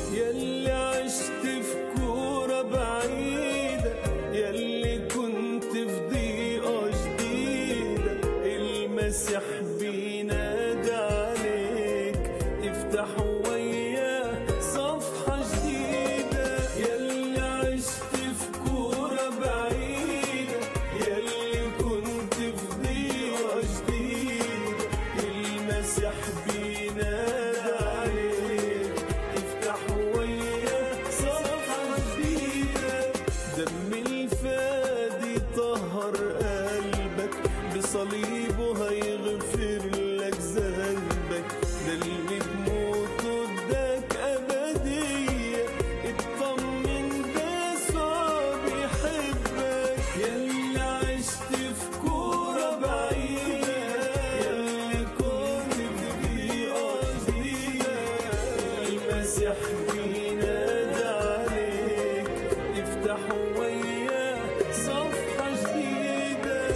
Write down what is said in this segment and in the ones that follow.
يلي عشت في كورة بعيدة يلي كنت في ضيقة جديدة المسيح بينادى عليك افتح وياه صفحة جديدة يلي عشت في كورة بعيدة يلي كنت في ضيقة جديدة المسيح بينادى عليك افتح وياه صفحة جديدة دم الفادي طهر قلبك بصليبه هيغفر لك ذنبك ده اللي بموته اداك أبدية اطمن ده يسوع بيحبك يلي عشت في كورة بعيدة يلي كنت في ضيقة جديدة المسيح بينادى عليك افتح وياه صفحة جديدة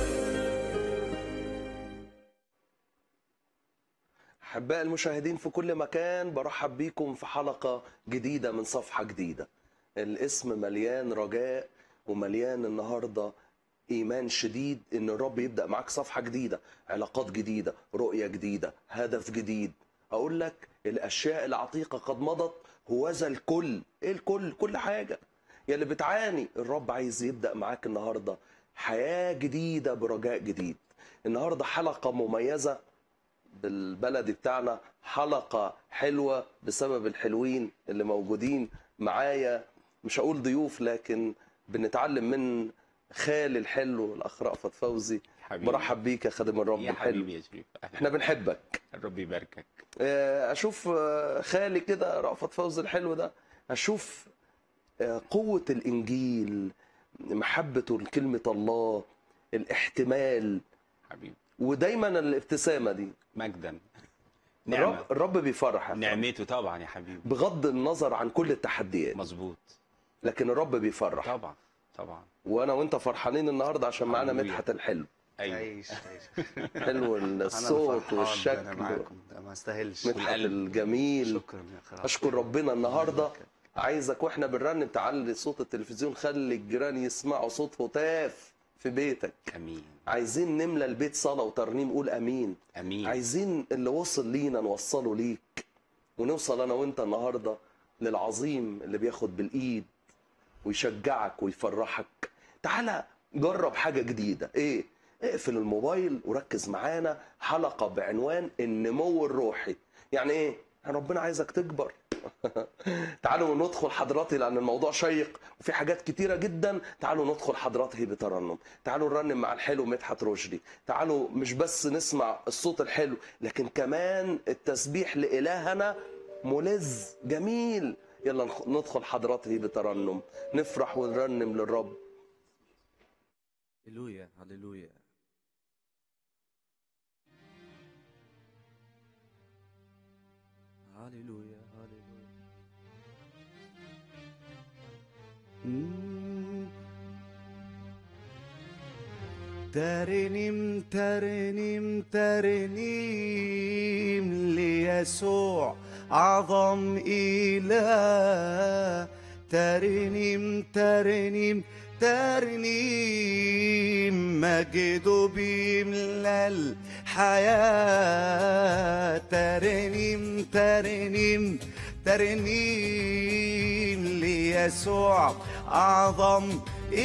أحباء المشاهدين في كل مكان برحب بيكم في حلقة جديدة من صفحة جديدة الاسم مليان رجاء ومليان النهاردة إيمان شديد إن الرب يبدأ معاك صفحة جديدة علاقات جديدة رؤية جديدة هدف جديد أقول لك الأشياء العتيقة قد مضت هوذا الكل إيه الكل كل حاجة يلي بتعاني الرب عايز يبدأ معاك النهاردة حياة جديدة برجاء جديد النهاردة حلقة مميزة بالبلدي بتاعنا حلقة حلوة بسبب الحلوين اللي موجودين معايا مش هقول ضيوف لكن بنتعلم من خالي الحلو الأخ رأفت فوزي حبيبي برحب بيك يا خادم الرب يا الحلو حبيبي يا شريف أهلا. احنا بنحبك الرب يباركك آه، اشوف آه، خالي كده رأفت فوزي الحلو ده اشوف آه، قوة الانجيل محبته لكلمة الله الاحتمال حبيبي ودايما الابتسامة دي مجدا نعمة الرب, الرب بيفرح نعمته طبعا يا حبيبي بغض النظر عن كل التحديات مظبوط لكن الرب بيفرح طبعا طبعا وانا وانت فرحانين النهارده عشان معانا هللويا. مدحت الحلو ايوه عيش عيش حلو انا الصوت اللي فرحان ده انا والشكل معاكم ده ما استاهلش مدحت والقلب. الجميل شكرا يا خلاص اشكر ربنا النهارده عايزك واحنا بنرنم تعلي صوت التلفزيون خلي الجيران يسمعوا صوت هتاف في بيتك امين عايزين نملى البيت صلاه وترنيم قول امين امين عايزين اللي وصل لينا نوصله ليك ونوصل انا وانت النهارده للعظيم اللي بياخد بالايد ويشجعك ويفرحك تعالى جرب حاجه جديده ايه اقفل الموبايل وركز معانا حلقه بعنوان النمو الروحي يعني ايه ربنا عايزك تكبر تعالوا ندخل حضراتي لان الموضوع شيق وفي حاجات كتيره جدا تعالوا ندخل حضراتي بترنم تعالوا نرنم مع الحلو مدحت رشدي تعالوا مش بس نسمع الصوت الحلو لكن كمان التسبيح لالهنا ملذ جميل يلا نخ- ندخل حضراتي بترنم نفرح ونرنم للرب هللويا هللويا هللويا هللويا مم. ترنم ترنم ترنيم ليسوع أعظم إله ترنم ترنم ترنيم مجده بيملى الحياة ترنم ترنم ترنيم ليسوع أعظم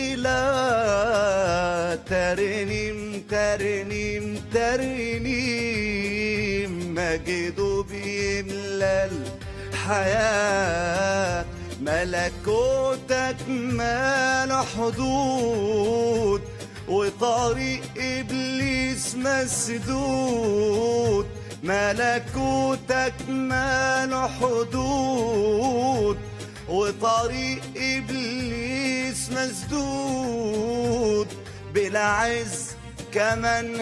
إله ترنم ترنم ترنيم مجده بيملى الحياة ملكوتك ما له حدود وطريق إبليس مسدود ملكوتك ما له حدود وطريق إبليس مسدود بلا عز كمان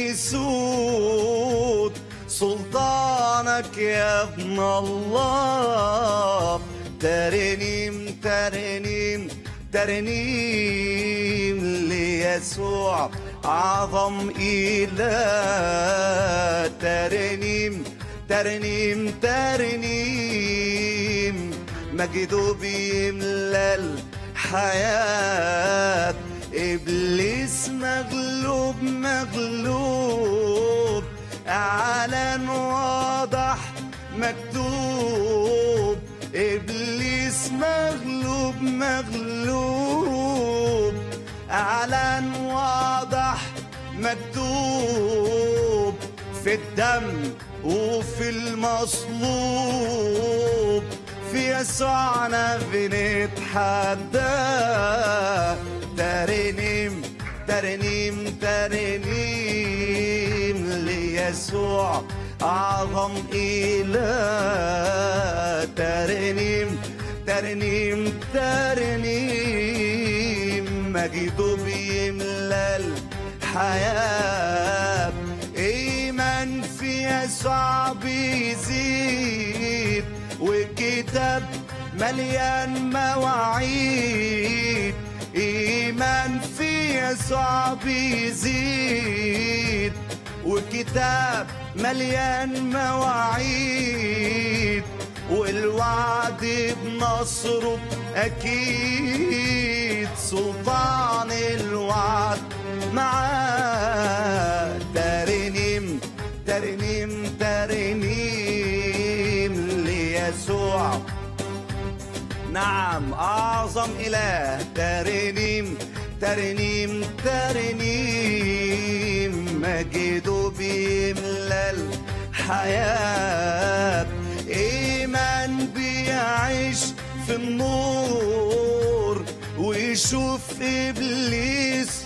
هيسود سلطانك يا ابن الله ترنيم ترنيم ترنيم ليسوع أعظم إله ترنيم ترنيم ترنيم مجده بيملى الحياة إبليس مغلوب مغلوب إعلان واضح مكتوب إبليس مغلوب مغلوب إعلان واضح مكتوب في الدم وفي المصلوب في يسوعنا بنتحدى ترنيم ترنيم ترنيم ليسوع أعظم إله ترنيم ترنيم ترنيم مجده بيملى الحياة إيمان في يسوع بيزيد وكتاب مليان مواعيد إيمان في يسوع بيزيد وكتاب مليان مواعيد والوعد بنصره أكيد سلطان الوعد معاه ترنيم ترنيم ترنيم ليسوع نعم أعظم إله ترنيم ترنيم ترنيم مجده بيملى الحياة إيمان بيعيش في النور ويشوف إبليس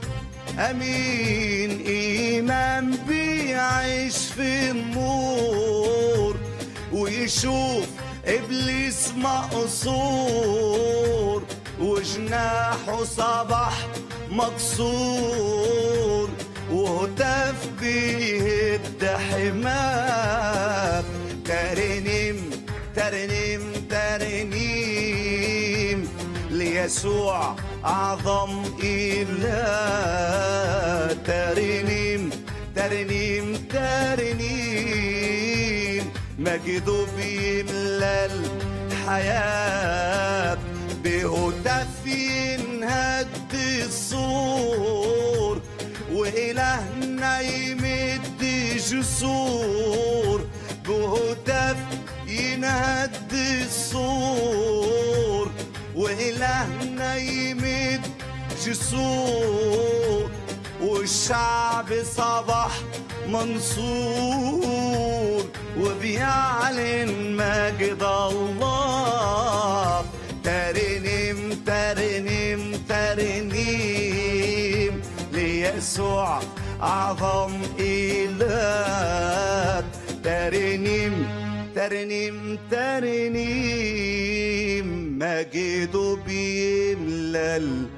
أمين إيمان بيعيش في النور ويشوف إبليس مقصور وجناحه صبح مكسور وهتف بيهد حماه ترنيم ترنيم ترنيم ليسوع أعظم إله ترنيم ترنيم ترنيم مجده بيملى الحياة بهتف ينهد الصور وإلهنا يمد جسور بهتف ينهد الصور وإلهنا يمد جسور والشعب صبح منصور وبيعلن مجد الله ترنيم ترنيم ترنيم ليسوع أعظم إله ترنيم ترنيم ترنيم مجده بيملى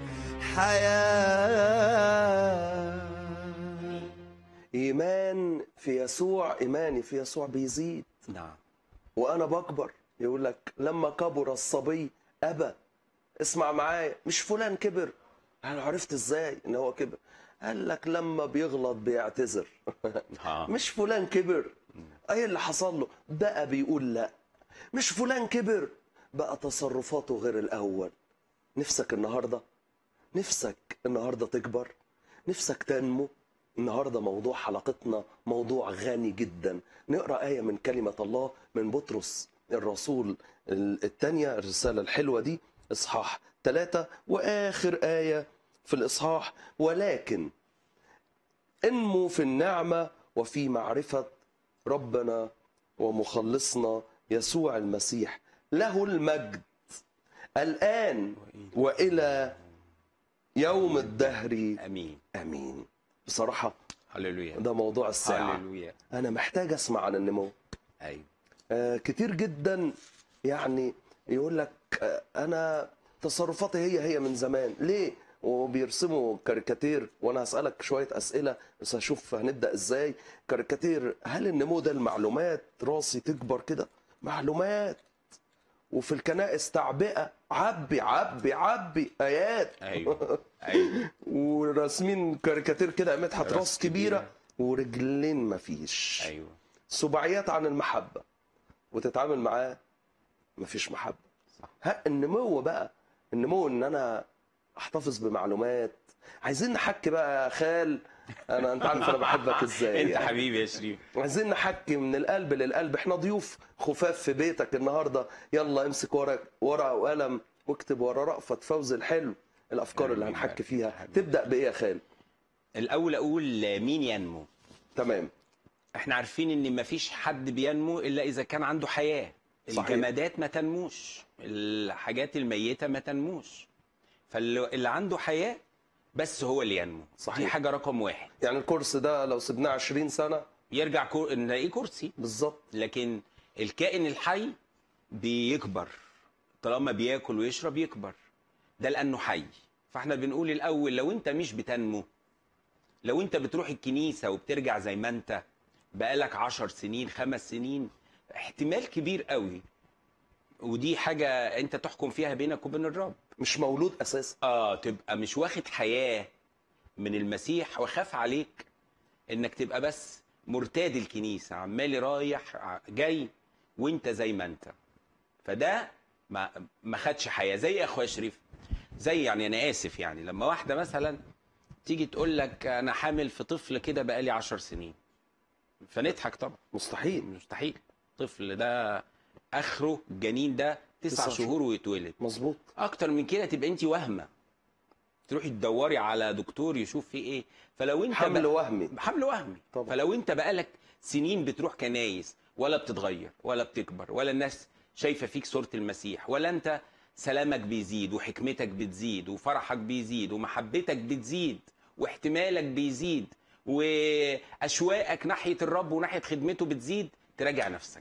الحياة ايمان في يسوع ايماني في يسوع بيزيد نعم وانا بكبر يقول لك لما كبر الصبي ابى اسمع معايا مش فلان كبر انا عرفت ازاي ان هو كبر قال لك لما بيغلط بيعتذر آه. مش فلان كبر ايه اللي حصل له بقى بيقول لا مش فلان كبر بقى تصرفاته غير الاول نفسك النهارده نفسك النهارده تكبر نفسك تنمو النهارده موضوع حلقتنا موضوع غني جدا نقرا ايه من كلمه الله من بطرس الرسول الثانيه الرساله الحلوه دي اصحاح ثلاثة واخر ايه في الاصحاح ولكن انمو في النعمه وفي معرفه ربنا ومخلصنا يسوع المسيح له المجد الان والى يوم الدهر امين امين بصراحه هللويا ده موضوع الساعه هللويا انا محتاج اسمع عن النمو ايوه آه كتير جدا يعني يقول لك آه انا تصرفاتي هي هي من زمان ليه وبيرسموا كاريكاتير وانا هسالك شويه اسئله بس هشوف هنبدا ازاي كاريكاتير هل النمو ده المعلومات راسي تكبر كده معلومات وفي الكنائس تعبئه عبي عبي عبي ايات ايوه ايوه وراسمين كاريكاتير كده يا مدحت راس راس كبيره كبيرة. ورجلين مفيش ايوه سباعيات عن المحبه وتتعامل معاه مفيش محبه ها النمو بقى النمو ان انا احتفظ بمعلومات عايزين نحكي بقى يا خال انا انت عارف انا بحبك ازاي انت يعني. حبيبي يا شريف عايزين نحكي من القلب للقلب احنا ضيوف خفاف في بيتك النهارده يلا امسك ورق ورقه وقلم واكتب ورا رأفت فوزي الحلو الافكار اللي حبيبي، هنحكي فيها حبيبي. تبدا بايه يا خال الاول اقول مين ينمو تمام احنا عارفين ان مفيش حد بينمو الا اذا كان عنده حياه صحيح. الجمادات ما تنموش الحاجات الميته ما تنموش فاللي عنده حياه بس هو اللي ينمو صحيح. دي حاجه رقم واحد يعني الكورس ده لو سبناه 20 سنه يرجع كو... نلاقيه كرسي بالظبط لكن الكائن الحي بيكبر طالما بياكل ويشرب يكبر ده لانه حي فاحنا بنقول الاول لو انت مش بتنمو لو انت بتروح الكنيسه وبترجع زي ما انت بقالك عشر سنين خمس سنين احتمال كبير قوي ودي حاجه انت تحكم فيها بينك وبين الرب مش مولود اساسا اه تبقى مش واخد حياه من المسيح وخاف عليك انك تبقى بس مرتاد الكنيسه عمال رايح ع- جاي وانت زي ما انت فده ما ما خدش حياه زي يا اخويا شريف زي يعني انا اسف يعني لما واحده مثلا تيجي تقول لك انا حامل في طفل كده بقالي عشر سنين فنضحك طبعا مستحيل مستحيل الطفل ده اخره الجنين ده تسع تسع شهور ويتولد مظبوط اكتر من كده تبقى انت وهمه تروحي تدوري على دكتور يشوف فيه ايه فلو انت حمل بقى- وهمي حمل وهمي طبعا. فلو انت بقالك سنين بتروح كنايس ولا بتتغير ولا بتكبر ولا الناس شايفه فيك صوره المسيح ولا انت سلامك بيزيد وحكمتك بتزيد وفرحك بيزيد ومحبتك بتزيد واحتمالك بيزيد واشواقك ناحيه الرب وناحيه خدمته بتزيد تراجع نفسك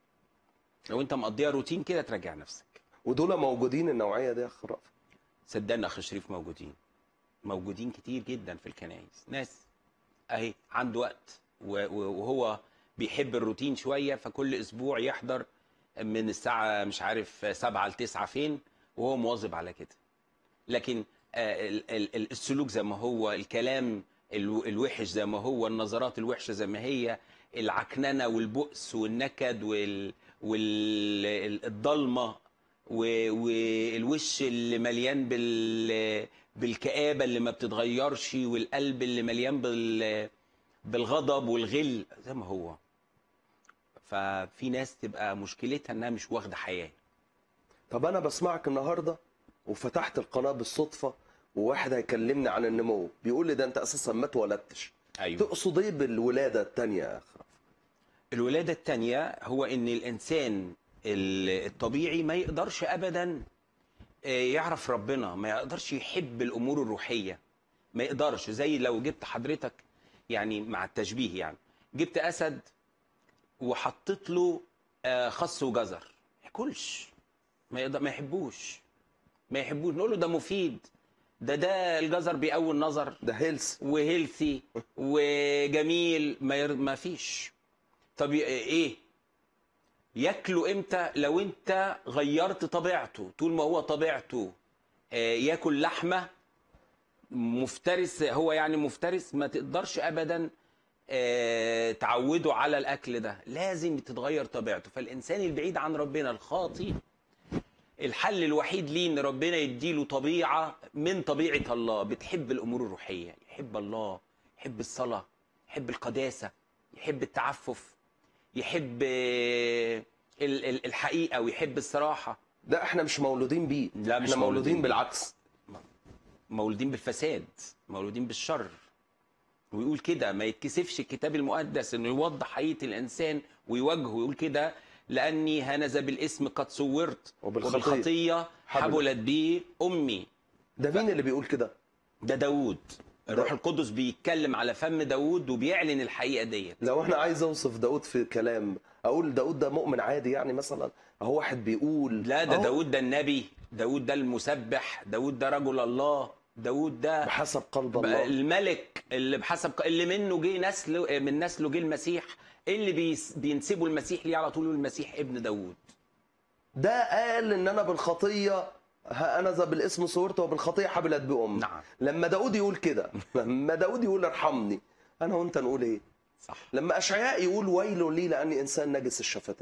لو انت مقضيها روتين كده تراجع نفسك ودول موجودين النوعيه دي يا اخ رأفت صدقني اخ شريف موجودين موجودين كتير جدا في الكنائس ناس اهي عنده وقت و- و- وهو بيحب الروتين شويه فكل اسبوع يحضر من الساعه مش عارف سبعة لتسعة فين وهو مواظب على كده لكن آه، ال- ال- ال- السلوك زي ما هو الكلام الو- الوحش زي ما هو النظرات الوحشه زي ما هي العكننه والبؤس والنكد وال والضلمه والوش اللي مليان بال بالكآبة اللي ما بتتغيرش والقلب اللي مليان بال بالغضب والغل زي ما هو ففي ناس تبقى مشكلتها انها مش واخده حياه طب انا بسمعك النهارده وفتحت القناه بالصدفه وواحد هيكلمني عن النمو بيقول لي ده انت اساسا ما اتولدتش ايوه تقصد ايه بالولاده الثانيه يا اخ رأفت؟ الولادة التانية هو إن الإنسان ال- الطبيعي ما يقدرش أبدا آه، يعرف ربنا ما يقدرش يحب الأمور الروحية ما يقدرش زي لو جبت حضرتك يعني مع التشبيه يعني جبت أسد وحطيت له آه، خس وجزر ما ياكلش ما يقدر ما يحبوش ما يحبوش نقول له ده مفيد ده ده الجزر بيقوي النظر ده هيلث وهيلثي وجميل ما, ير... ما فيش طب ي- ايه ياكلوا امتى لو انت غيرت طبيعته طول ما هو طبيعته آه، ياكل لحمه مفترس هو يعني مفترس ما تقدرش ابدا آه، تعوده على الاكل ده لازم تتغير طبيعته فالانسان البعيد عن ربنا الخاطي الحل الوحيد ليه ان ربنا يديله طبيعه من طبيعه الله بتحب الامور الروحيه يحب الله يحب الصلاه يحب القداسه يحب التعفف يحب آه، ال- ال- الحقيقه ويحب الصراحه ده احنا مش مولودين بيه لا، مش احنا مولودين مولودين بيه. بالعكس مولودين بالفساد مولودين بالشر ويقول كده ما يتكسفش الكتاب المقدس انه يوضح حقيقه الانسان ويواجهه ويقول كده لاني هنذا بالاسم قد صورت وبالخطية وبالخطيه حبلت. حبلت بي امي ده مين اللي بيقول كده ده داوود الروح القدس بيتكلم على فم داوود وبيعلن الحقيقه ديت لو انا عايز اوصف داود في كلام اقول داود ده مؤمن عادي يعني مثلا اهو واحد بيقول لا ده أهو داوود ده النبي داوود ده المسبح داوود ده رجل الله داوود ده بحسب قلب بقى الله الملك اللي بحسب اللي منه جه نسل من نسله جه المسيح اللي بيس بينسبوا المسيح ليه على طول يقول المسيح ابن داوود ده قال ان انا بالخطيه ها انا ذا بالاسم صورته وبالخطيه حبلت بأم نعم. لما داود يقول كده لما داود يقول ارحمني انا وانت نقول ايه صح لما اشعياء يقول ويل لي لاني انسان نجس الشفتين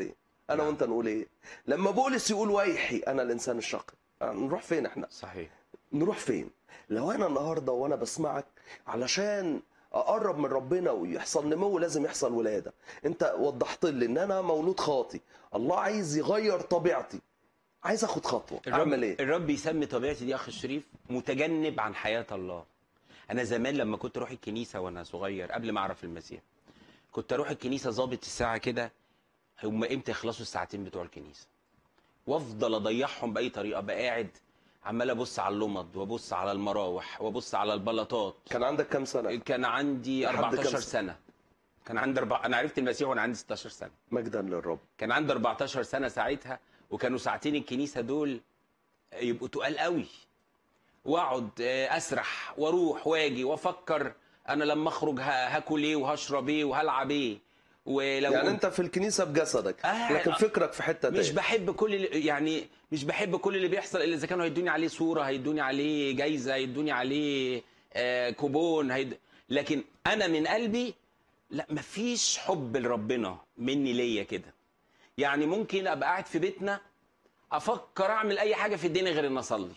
انا نعم. وانت نقول ايه لما بولس يقول ويحي انا الانسان الشقي نروح فين احنا صحيح نروح فين لو انا النهارده وانا بسمعك علشان اقرب من ربنا ويحصل نمو لازم يحصل ولاده انت وضحت لي ان انا مولود خاطي الله عايز يغير طبيعتي عايز اخد خطوه الرب اعمل ايه الرب يسمي طبيعتي دي اخ الشريف متجنب عن حياه الله انا زمان لما كنت اروح الكنيسه وانا صغير قبل ما اعرف المسيح كنت اروح الكنيسه ظابط الساعه كده هم امتى يخلصوا الساعتين بتوع الكنيسه وافضل اضيعهم باي طريقه بقى قاعد عمال ابص على اللمض وابص على المراوح وابص على البلاطات كان عندك كام سنه كان عندي لحد كام 14 سنة؟ سنه كان عندي أربع... انا عرفت المسيح وانا عندي 16 سنه مجدا للرب كان عندي 14 سنه ساعتها وكانوا ساعتين الكنيسه دول يبقوا تقال قوي واقعد آه، اسرح واروح واجي وافكر انا لما اخرج ه- هاكل ايه وهشرب ايه وهلعب ايه ولو يعني انت في الكنيسه بجسدك آه، لكن آه. فكرك في حته مش تاني بحب كل اللي يعني مش بحب كل اللي بيحصل الا اذا كانوا هيدوني عليه صوره هيدوني عليه جايزه هيدوني عليه آه كوبون هيد... لكن انا من قلبي لا مفيش حب لربنا مني ليا كده يعني ممكن ابقى قاعد في بيتنا افكر اعمل اي حاجه في الدنيا غير ان اصلي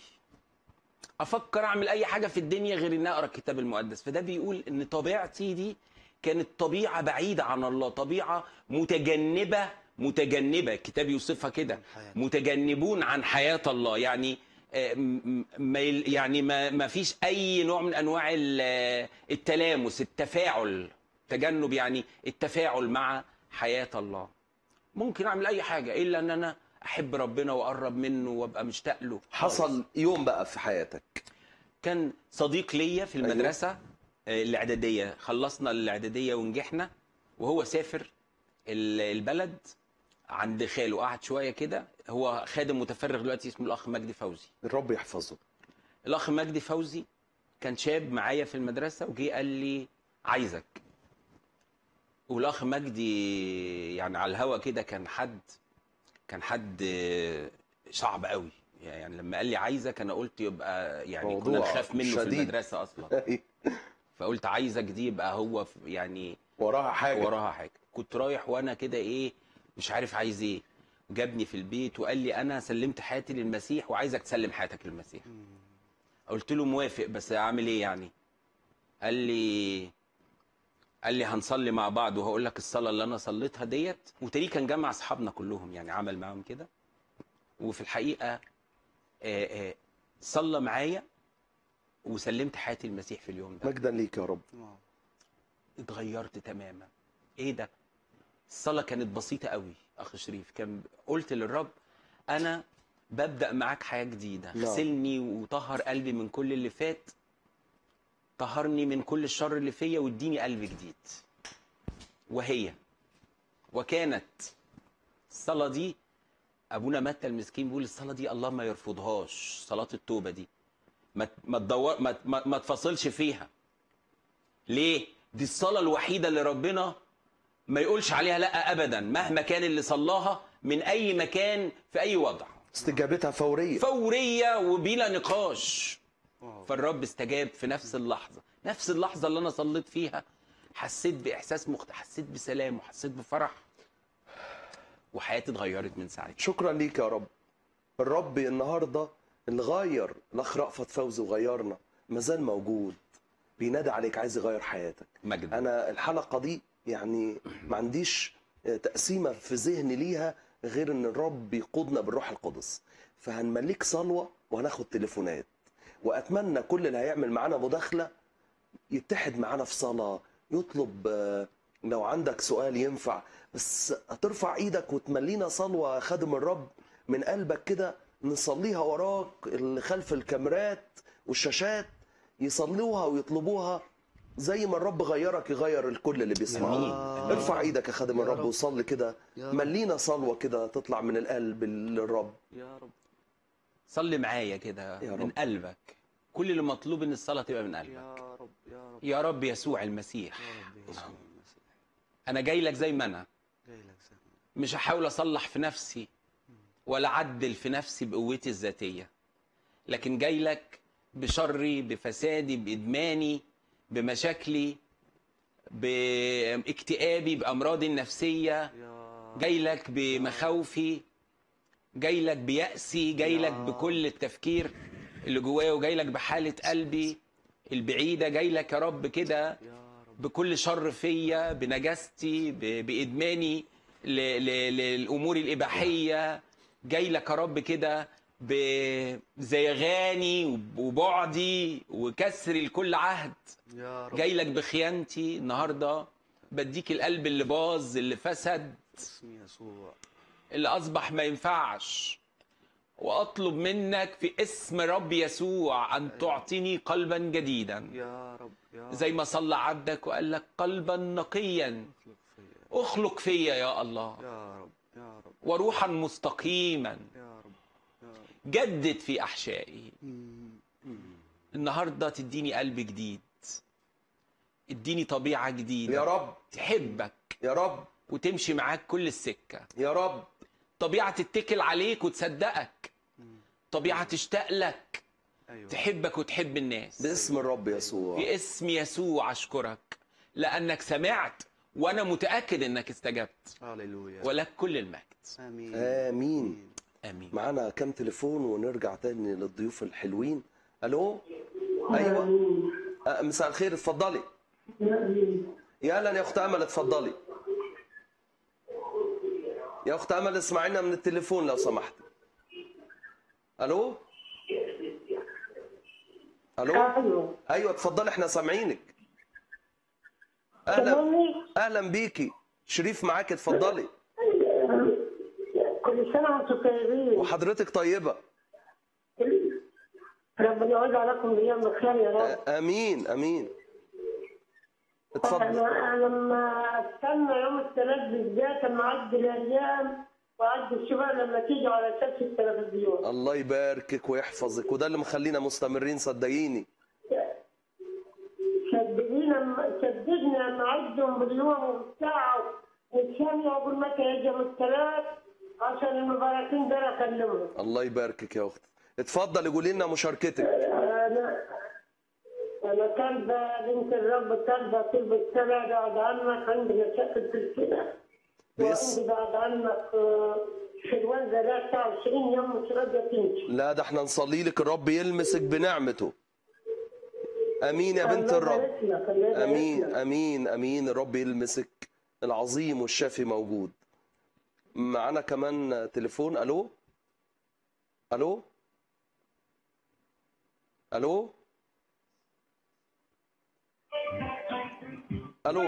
افكر اعمل اي حاجه في الدنيا غير ان اقرا الكتاب المقدس فده بيقول ان طبيعتي دي كانت طبيعه بعيده عن الله طبيعه متجنبه متجنبه الكتاب يوصفها كده متجنبون عن حياه الله يعني آه، م- م- ما يل- يعني ما ما فيش اي نوع من انواع ال- التلامس التفاعل تجنب يعني التفاعل مع حياه الله ممكن اعمل اي حاجه الا ان انا احب ربنا واقرب منه وابقى مشتاق له حصل يوم بقى في حياتك كان صديق ليا في أيوة. المدرسه آه، الاعداديه خلصنا الاعداديه ونجحنا وهو سافر ال- البلد عند خاله قعد شويه كده هو خادم متفرغ دلوقتي اسمه الاخ مجدي فوزي الرب يحفظه الاخ مجدي فوزي كان شاب معايا في المدرسه وجي قال لي عايزك والاخ مجدي يعني على الهوا كده كان حد كان حد آه، صعب قوي يعني لما قال لي عايزك انا قلت يبقى يعني كنا موضوع نخاف منه في شديد. المدرسه اصلا فقلت عايزك دي يبقى هو في- يعني وراها حاجه وراها حاجه كنت رايح وانا كده ايه مش عارف عايز ايه جابني في البيت وقال لي انا سلمت حياتي للمسيح وعايزك تسلم حياتك للمسيح قلت له موافق بس اعمل ايه يعني قال لي قال لي هنصلي مع بعض وهقول لك الصلاه اللي انا صليتها ديت وتاريخ كان جمع اصحابنا كلهم يعني عمل معاهم كده وفي الحقيقه آه، آه، صلى معايا وسلمت حياتي للمسيح في اليوم ده مجدا ليك يا رب اتغيرت تماما ايه ده الصلاه كانت بسيطه قوي اخ شريف كان قلت للرب انا ببدا معاك حياه جديده نعم. اغسلني وطهر قلبي من كل اللي فات طهرني من كل الشر اللي فيا واديني قلب جديد وهي وكانت الصلاه دي ابونا متى المسكين بيقول الصلاه دي الله ما يرفضهاش صلاه التوبه دي ما ما تدور ما, ما, ما تفصلش فيها ليه؟ دي الصلاة الوحيدة اللي ربنا ما يقولش عليها لا أبدا مهما كان اللي صلاها من أي مكان في أي وضع استجابتها فوريه فورية وبلا نقاش فالرب استجاب في نفس اللحظة نفس اللحظة اللي أنا صليت فيها حسيت بإحساس مخت... حسيت بسلام وحسيت بفرح وحياتي اتغيرت من ساعتها شكرا ليك يا رب الرب النهارده اللي غير الاخ رأفت فوزي وغيرنا ما زال موجود بينادي عليك عايز يغير حياتك مجد انا الحلقه دي يعني ما عنديش تقسيمه في ذهني ليها غير ان الرب يقودنا بالروح القدس فهنمليك صلوه وهناخد تليفونات واتمنى كل اللي هيعمل معانا مداخله يتحد معانا في صلاه يطلب آه، لو عندك سؤال ينفع بس هترفع ايدك وتملينا صلوه يا خادم الرب من قلبك كده نصليها وراك اللي خلف الكاميرات والشاشات يصلوها ويطلبوها زي ما الرب غيرك يغير الكل اللي بيسمعه آمين. ارفع ايدك يا خادم الرب وصلي كده يا رب. ملينا صلوه كده تطلع من القلب للرب يا رب صلي معايا كده يا من رب. قلبك كل اللي مطلوب ان الصلاه تبقى من قلبك يا رب يا رب يا رب يسوع المسيح يا رب يسوع المسيح انا جاي لك زي ما انا جاي لك زي ما مش هحاول اصلح في نفسي ولا اعدل في نفسي بقوتي الذاتيه لكن جاي لك بشري بفسادي بادماني بمشاكلي باكتئابي بامراضي النفسيه يا جاي لك بمخاوفي جاي لك بيأسي جاي لك بكل التفكير اللي جوايا وجاي لك بحالة قلبي البعيدة جاي لك يا رب كده يا رب بكل شر فيا بنجاستي ب- بإدماني ل- ل- للأمور الإباحية جاي لك يا رب كده بزيغاني وبعدي وكسري لكل عهد يا رب جاي لك بخيانتي النهارده بديك القلب اللي باظ اللي فسد اسم يسوع اللي اصبح ما ينفعش واطلب منك في اسم رب يسوع ان تعطيني قلبا جديدا يا رب يا رب زي ما صلى عبدك وقال لك قلبا نقيا اخلق فيا اخلق فيا يا الله يا رب يا رب وروحا مستقيما يا رب يا رب جدد في احشائي مم. مم. النهارده تديني قلب جديد اديني طبيعه جديده يا رب تحبك يا رب وتمشي معاك كل السكه يا رب طبيعه تتكل عليك وتصدقك طبيعه تشتاق لك ايوه تحبك وتحب الناس باسم الرب يسوع في اسم يسوع اشكرك لانك سمعت وانا متاكد انك استجبت هللويا ولك كل المجد امين آمين. امين معانا كام تليفون ونرجع تاني للضيوف الحلوين الو ايوه آه، مساء الخير اتفضلي يا اهلا يا اخت امل اتفضلي يا اخت امل اسمعينا من التليفون لو سمحت الو الو ايوه ايوه اتفضلي احنا سامعينك اهلا سامعني اهلا بيكي شريف معاك اتفضلي كل سنه وانتم طيبين وحضرتك طيبه ربنا يعود عليكم بايام بخير يا رب آه، امين امين اتفضل انا أنا لما استنى يوم الثلاث بالذات لما اعدي الايام واعدي الشباب لما تيجي على شاشه التلفزيون الله يباركك ويحفظك وده اللي مخلينا مستمرين صدقيني صدقيني لما- صدقني لما اعدهم باليوم والساعه والثانيه واقول متى يجي يوم الثلاث عشان المباركين دول اكلمهم الله يباركك يا اختي اتفضل قولي لنا مشاركتك أنا أنا كلبة بنت الرب كلبة طلب السنة بعد عنك عندي مشاكل في الكلى بس- وعندي بعد عنك آه، انفلونزا ده 29 يوم مش راضية تمشي لا ده احنا نصلي لك الرب يلمسك بنعمته امين يا بنت الله الرب يبارك لك، الله يبارك امين لك. امين امين الرب يلمسك العظيم والشافي موجود معانا كمان تليفون الو الو الو الو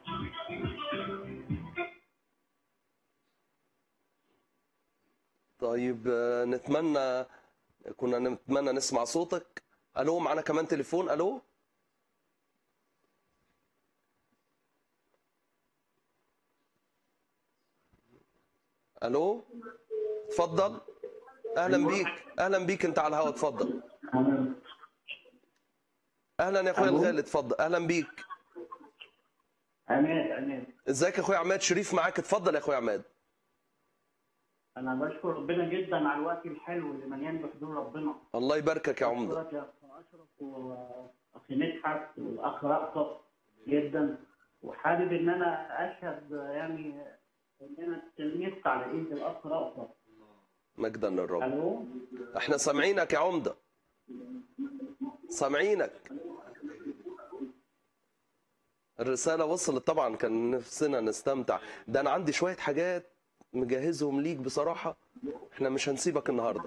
طيب آه، نتمنى كنا نتمنى نسمع صوتك الو معانا كمان تليفون الو الو اتفضل اهلا بيك اهلا بيك انت على الهواء اتفضل اهلا يا اخويا الغالي اتفضل اهلا بيك عماد عماد ازيك يا اخويا عماد شريف معاك اتفضل يا اخويا عماد انا بشكر ربنا جدا على الوقت الحلو اللي مليان بحضور ربنا الله يباركك يا عمده بشكرك يا اخ اشرف واخي مدحت والاخ رأفت جدا وحابب ان انا اشهد يعني ان انا اتلمست على ايد الاخ رأفت مجدا للرب الو احنا سامعينك يا عمده سامعينك الرسالة وصلت طبعا كان نفسنا نستمتع ده انا عندي شوية حاجات مجهزهم ليك بصراحة احنا مش هنسيبك النهاردة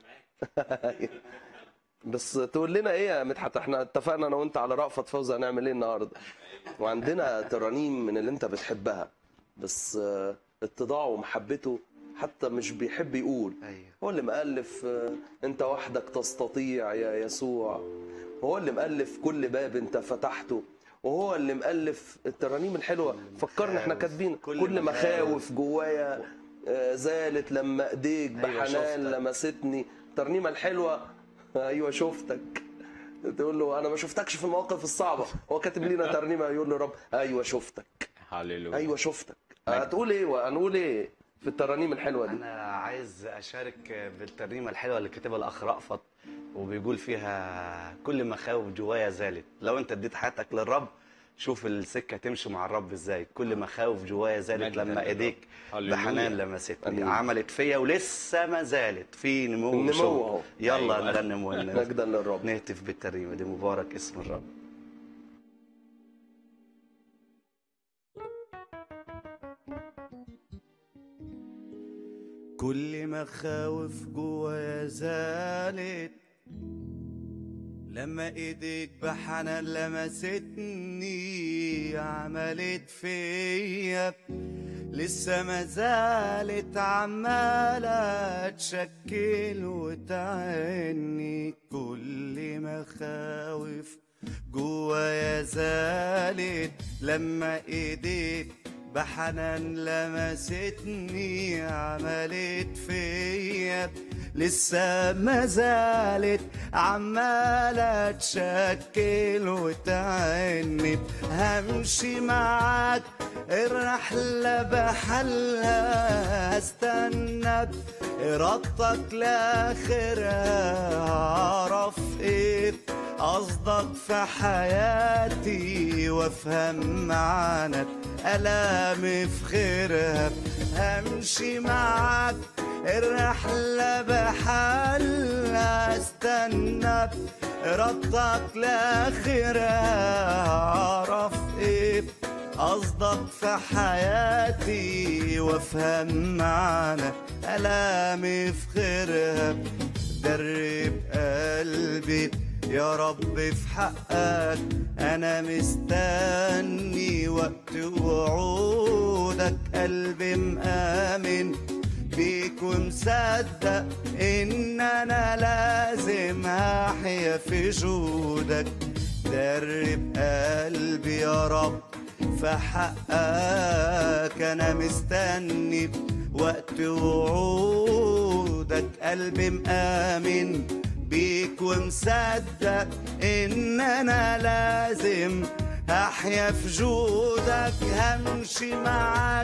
بس تقول لنا ايه يا مدحت احنا اتفقنا انا وانت على رأفت فوزي هنعمل ايه النهاردة وعندنا ترانيم من اللي انت بتحبها بس آه، اتضاعه ومحبته حتى مش بيحب يقول ايوه هو اللي مؤلف آه، انت وحدك تستطيع يا يسوع هو اللي مؤلف كل باب انت فتحته وهو اللي مؤلف الترانيم الحلوه فكرنا احنا كاتبين كل كل مخاوف. مخاوف جوايا آه، زالت لما ايديك أيوة بحنان شفتك. لمستني الترنيمه الحلوه ايوه شفتك تقول له انا ما شفتكش في المواقف الصعبه هو كاتب لنا ترنيمه يقول له رب ايوه شفتك هللويا ايوه شفتك هتقول ايه هنقول ايه في الترانيم الحلوه دي انا عايز اشارك بالترنيمه الحلوه اللي كاتبها الاخ رأفت وبيقول فيها كل مخاوف جوايا زالت لو انت اديت حياتك للرب شوف السكه تمشي مع الرب ازاي كل مخاوف جوايا زالت مجداً لما للرب. ايديك هللويا. بحنان لمستني أمين. عملت فيا ولسه ما زالت في نمو النمو وشغل. أهو. يلا أيوة. نرنم ون- مجدا للرب نهتف بالترنيمه دي مبارك اسم الرب كل مخاوف جوايا زالت لما ايديك بحنان لمستني عملت فيا لسه ما زالت عمالة تشكل وتعني كل مخاوف جوايا زالت لما ايديك بحنان لمستني عملت فيا لسه ما زالت عمالة تشكل وتعني همشي معاك الرحلة بحلها استنى إرادتك لآخرها أعرف إيه قصدك في حياتي وافهم معنى ألامي في خيرها همشي معاك الرحلة بحالها استنى إرادتك لآخرها أعرف إيه قصدك في حياتي وافهم معنى ألامي في خيرها درب قلبي يا رب في حقك انا مستني وقت وعودك قلبي مآمن بيك ومصدق ان انا لازم احيا في جودك درب قلبي يا رب في حقك انا مستني وقت وعودك قلبي مآمن بيك ومصدق ان انا لازم احيا في جودك همشي معاك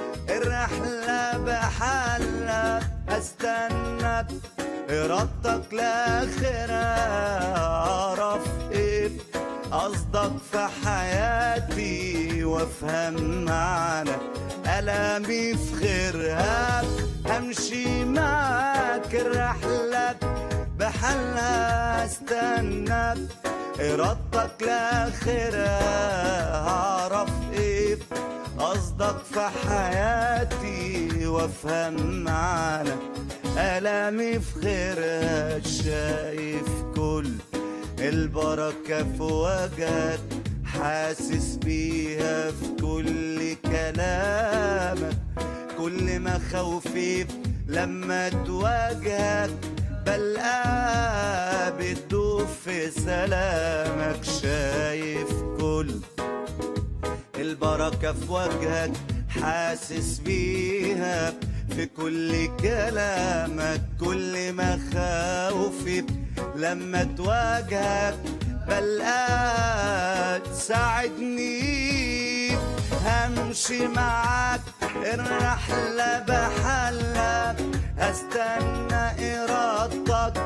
الرحلة بحالها استنى ارادتك لاخرها اعرف ايه قصدك في حياتي وافهم معنى ألامي في خيرها همشي معاك الرحلة بحالها استنى إرادتك لآخرها هعرف إيه قصدك في حياتي وافهم معنى ألامي في خيرها شايف كل البركة في وجهك حاسس بيها في كل كلامك كل مخاوفي لما تواجهك بلقاها بتدوب في سلامك شايف كل البركة في وجهك حاسس بيها في كل كلامك كل مخاوفي لما تواجهك بلقاك تساعدني همشي معاك الرحلة بحالها هستنى إرادتك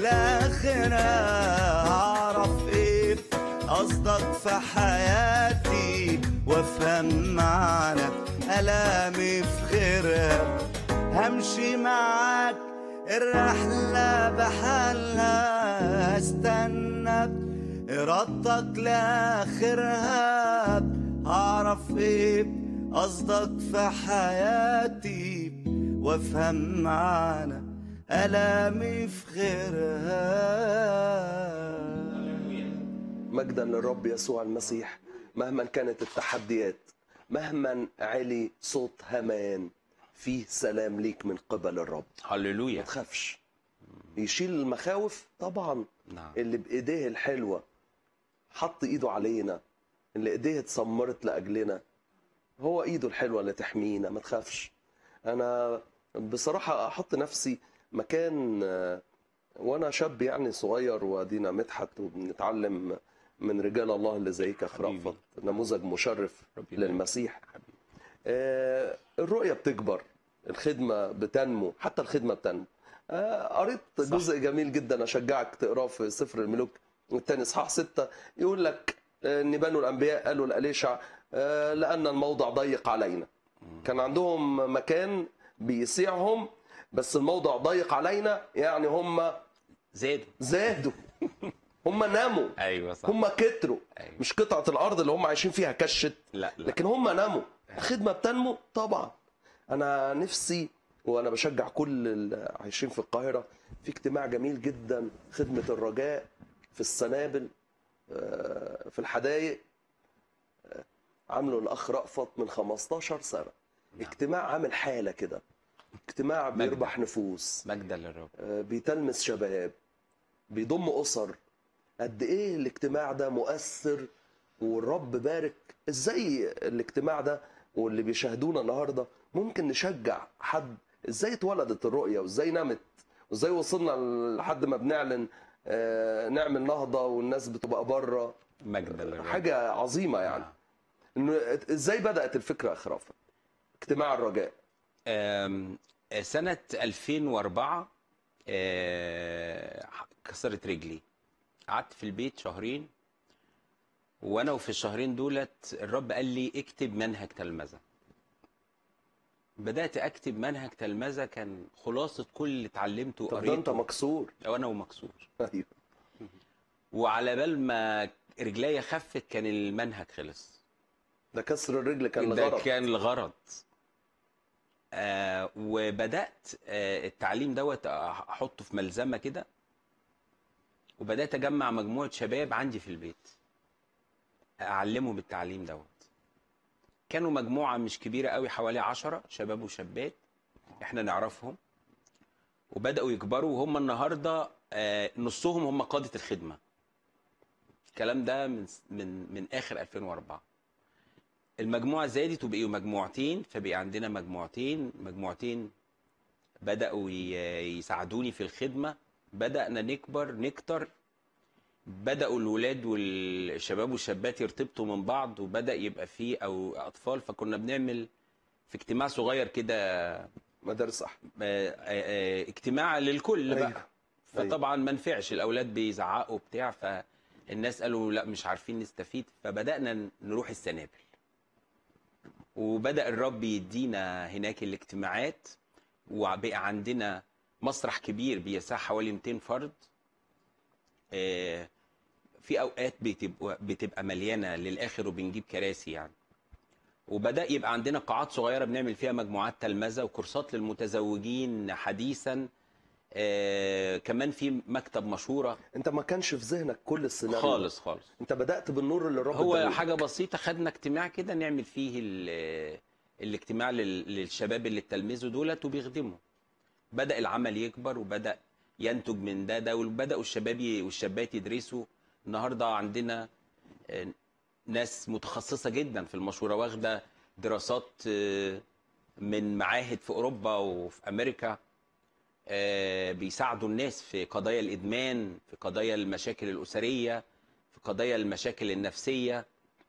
لآخرها هعرف إيه قصدك في حياتي وافهم معنى ألامي في خيرها همشي معاك الرحلة بحالها استنى إرادتك لآخرها هعرف إيه قصدك في حياتي وافهم معنى ألامي في خيرها مجدا للرب يسوع المسيح مهما كانت التحديات مهما علي صوت همان فيه سلام ليك من قبل الرب ما هللويا تخافش يشيل المخاوف طبعا نعم اللي بايديه الحلوه حط ايده علينا اللي ايديه اتسمرت لاجلنا هو ايده الحلوه اللي تحمينا ما تخافش انا بصراحه احط نفسي مكان آه، وانا شاب يعني صغير وادينا مدحت وبنتعلم من رجال الله اللي زيك يا حبيبي. خرافت نموذج مشرف ربي يبارك. للمسيح آه، الرؤيه بتكبر الخدمه بتنمو حتى الخدمه بتنمو آه، قريت جزء جميل جدا اشجعك تقراه في سفر الملوك الثاني اصحاح ستة يقول لك ان بنو الانبياء قالوا لاليشع آه، لان الموضع ضيق علينا كان عندهم مكان بيسيعهم بس الموضع ضيق علينا يعني هم زادوا زادوا هم ناموا ايوه صح هم كتروا أيوة. مش قطعه الارض اللي هم عايشين فيها كشت لا لا لكن هم ناموا الخدمه بتنمو طبعا انا نفسي وانا بشجع كل اللي عايشين في القاهره في اجتماع جميل جدا خدمه الرجاء في السنابل آه، في الحدائق آه، عامله الاخ رأفت من 15 سنه اجتماع عامل حاله كده اجتماع بيربح نفوس مجدا للرب آه، بيتلمس شباب بيضم اسر قد ايه الاجتماع ده مؤثر والرب بارك ازاي الاجتماع ده واللي بيشاهدونا النهارده ممكن نشجع حد ازاي اتولدت الرؤيه وازاي نمت وازاي وصلنا لحد ما بنعلن آه، نعمل نهضه والناس بتبقى بره مجدا للرب حاجه عظيمه يعني انه ازاي بدات الفكره يا اخ رافت اجتماع الرجاء آم، آه، سنة 2004 آه، كسرت رجلي قعدت في البيت شهرين وانا وفي الشهرين دولت الرب قال لي اكتب منهج تلمذة بدأت اكتب منهج تلمذة كان خلاصة كل اللي اتعلمته طب ده انت وقريته مكسور وانا ومكسور ايوه وعلى بال ما رجليا خفت كان المنهج خلص ده كسر الرجل كان ده لغرض كان الغرض آه وبدات آه التعليم دوت احطه في ملزمه كده وبدات اجمع مجموعه شباب عندي في البيت اعلمهم التعليم دوت كانوا مجموعه مش كبيره قوي حوالي عشرة شباب وشابات احنا نعرفهم وبداوا يكبروا وهم النهارده آه نصهم هم قاده الخدمه الكلام ده من من من اخر 2004 المجموعه زادت وبقيوا مجموعتين فبقى عندنا مجموعتين مجموعتين بداوا ي- يساعدوني في الخدمه بدانا نكبر نكتر بداوا الولاد والشباب والشابات يرتبطوا من بعض وبدا يبقى فيه او اطفال فكنا بنعمل في اجتماع صغير كده مدارس احمد آه، آه، آه، اجتماع للكل أيوة. بقى فطبعا ما نفعش الاولاد بيزعقوا بتاع فالناس قالوا لا مش عارفين نستفيد فبدانا نروح السنابل وبدا الرب يدينا هناك الاجتماعات وبقى عندنا مسرح كبير بيسع حوالي 200 فرد آه، في اوقات بتبقى بتبقى مليانه للاخر وبنجيب كراسي يعني وبدا يبقى عندنا قاعات صغيره بنعمل فيها مجموعات تلمذه وكورسات للمتزوجين حديثا آه كمان في مكتب مشوره انت ما كانش في ذهنك كل السيناريو ده. خالص خالص انت بدات بالنور اللي الرب هو اداهولك. حاجه بسيطه خدنا اجتماع كده نعمل فيه ال- الاجتماع لل- للشباب اللي اتلمذوا دولت وبيخدموا بدا العمل يكبر وبدا ينتج من ده ده وبداوا الشباب ي- والشابات يدرسوا النهارده عندنا آه، ناس متخصصه جدا في المشوره واخده دراسات آه، من معاهد في اوروبا وفي امريكا آه، بيساعدوا الناس في قضايا الادمان في قضايا المشاكل الاسريه في قضايا المشاكل النفسيه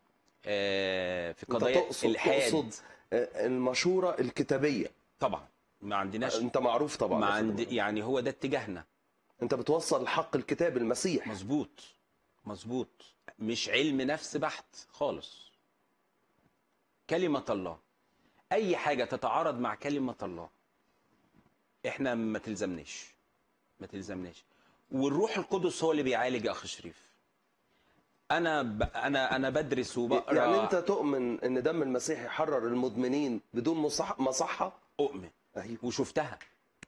آه، في انت قضايا تقصد الالحاد تقصد آه، المشوره الكتابيه طبعا ما عندناش انت معروف طبعا ما يا أخي عند طبعاً. يعني هو ده اتجاهنا انت بتوصل الحق الكتاب المسيح مظبوط مظبوط مش علم نفس بحت خالص كلمة الله أي حاجة تتعارض مع كلمة الله إحنا ما تلزمناش ما تلزمناش والروح القدس هو اللي بيعالج يا أخ شريف أنا ب... أنا أنا بدرس وبقرا يعني انت تؤمن ان دم المسيح يحرر المدمنين بدون مصح... مصحه أؤمن ايوه وشفتها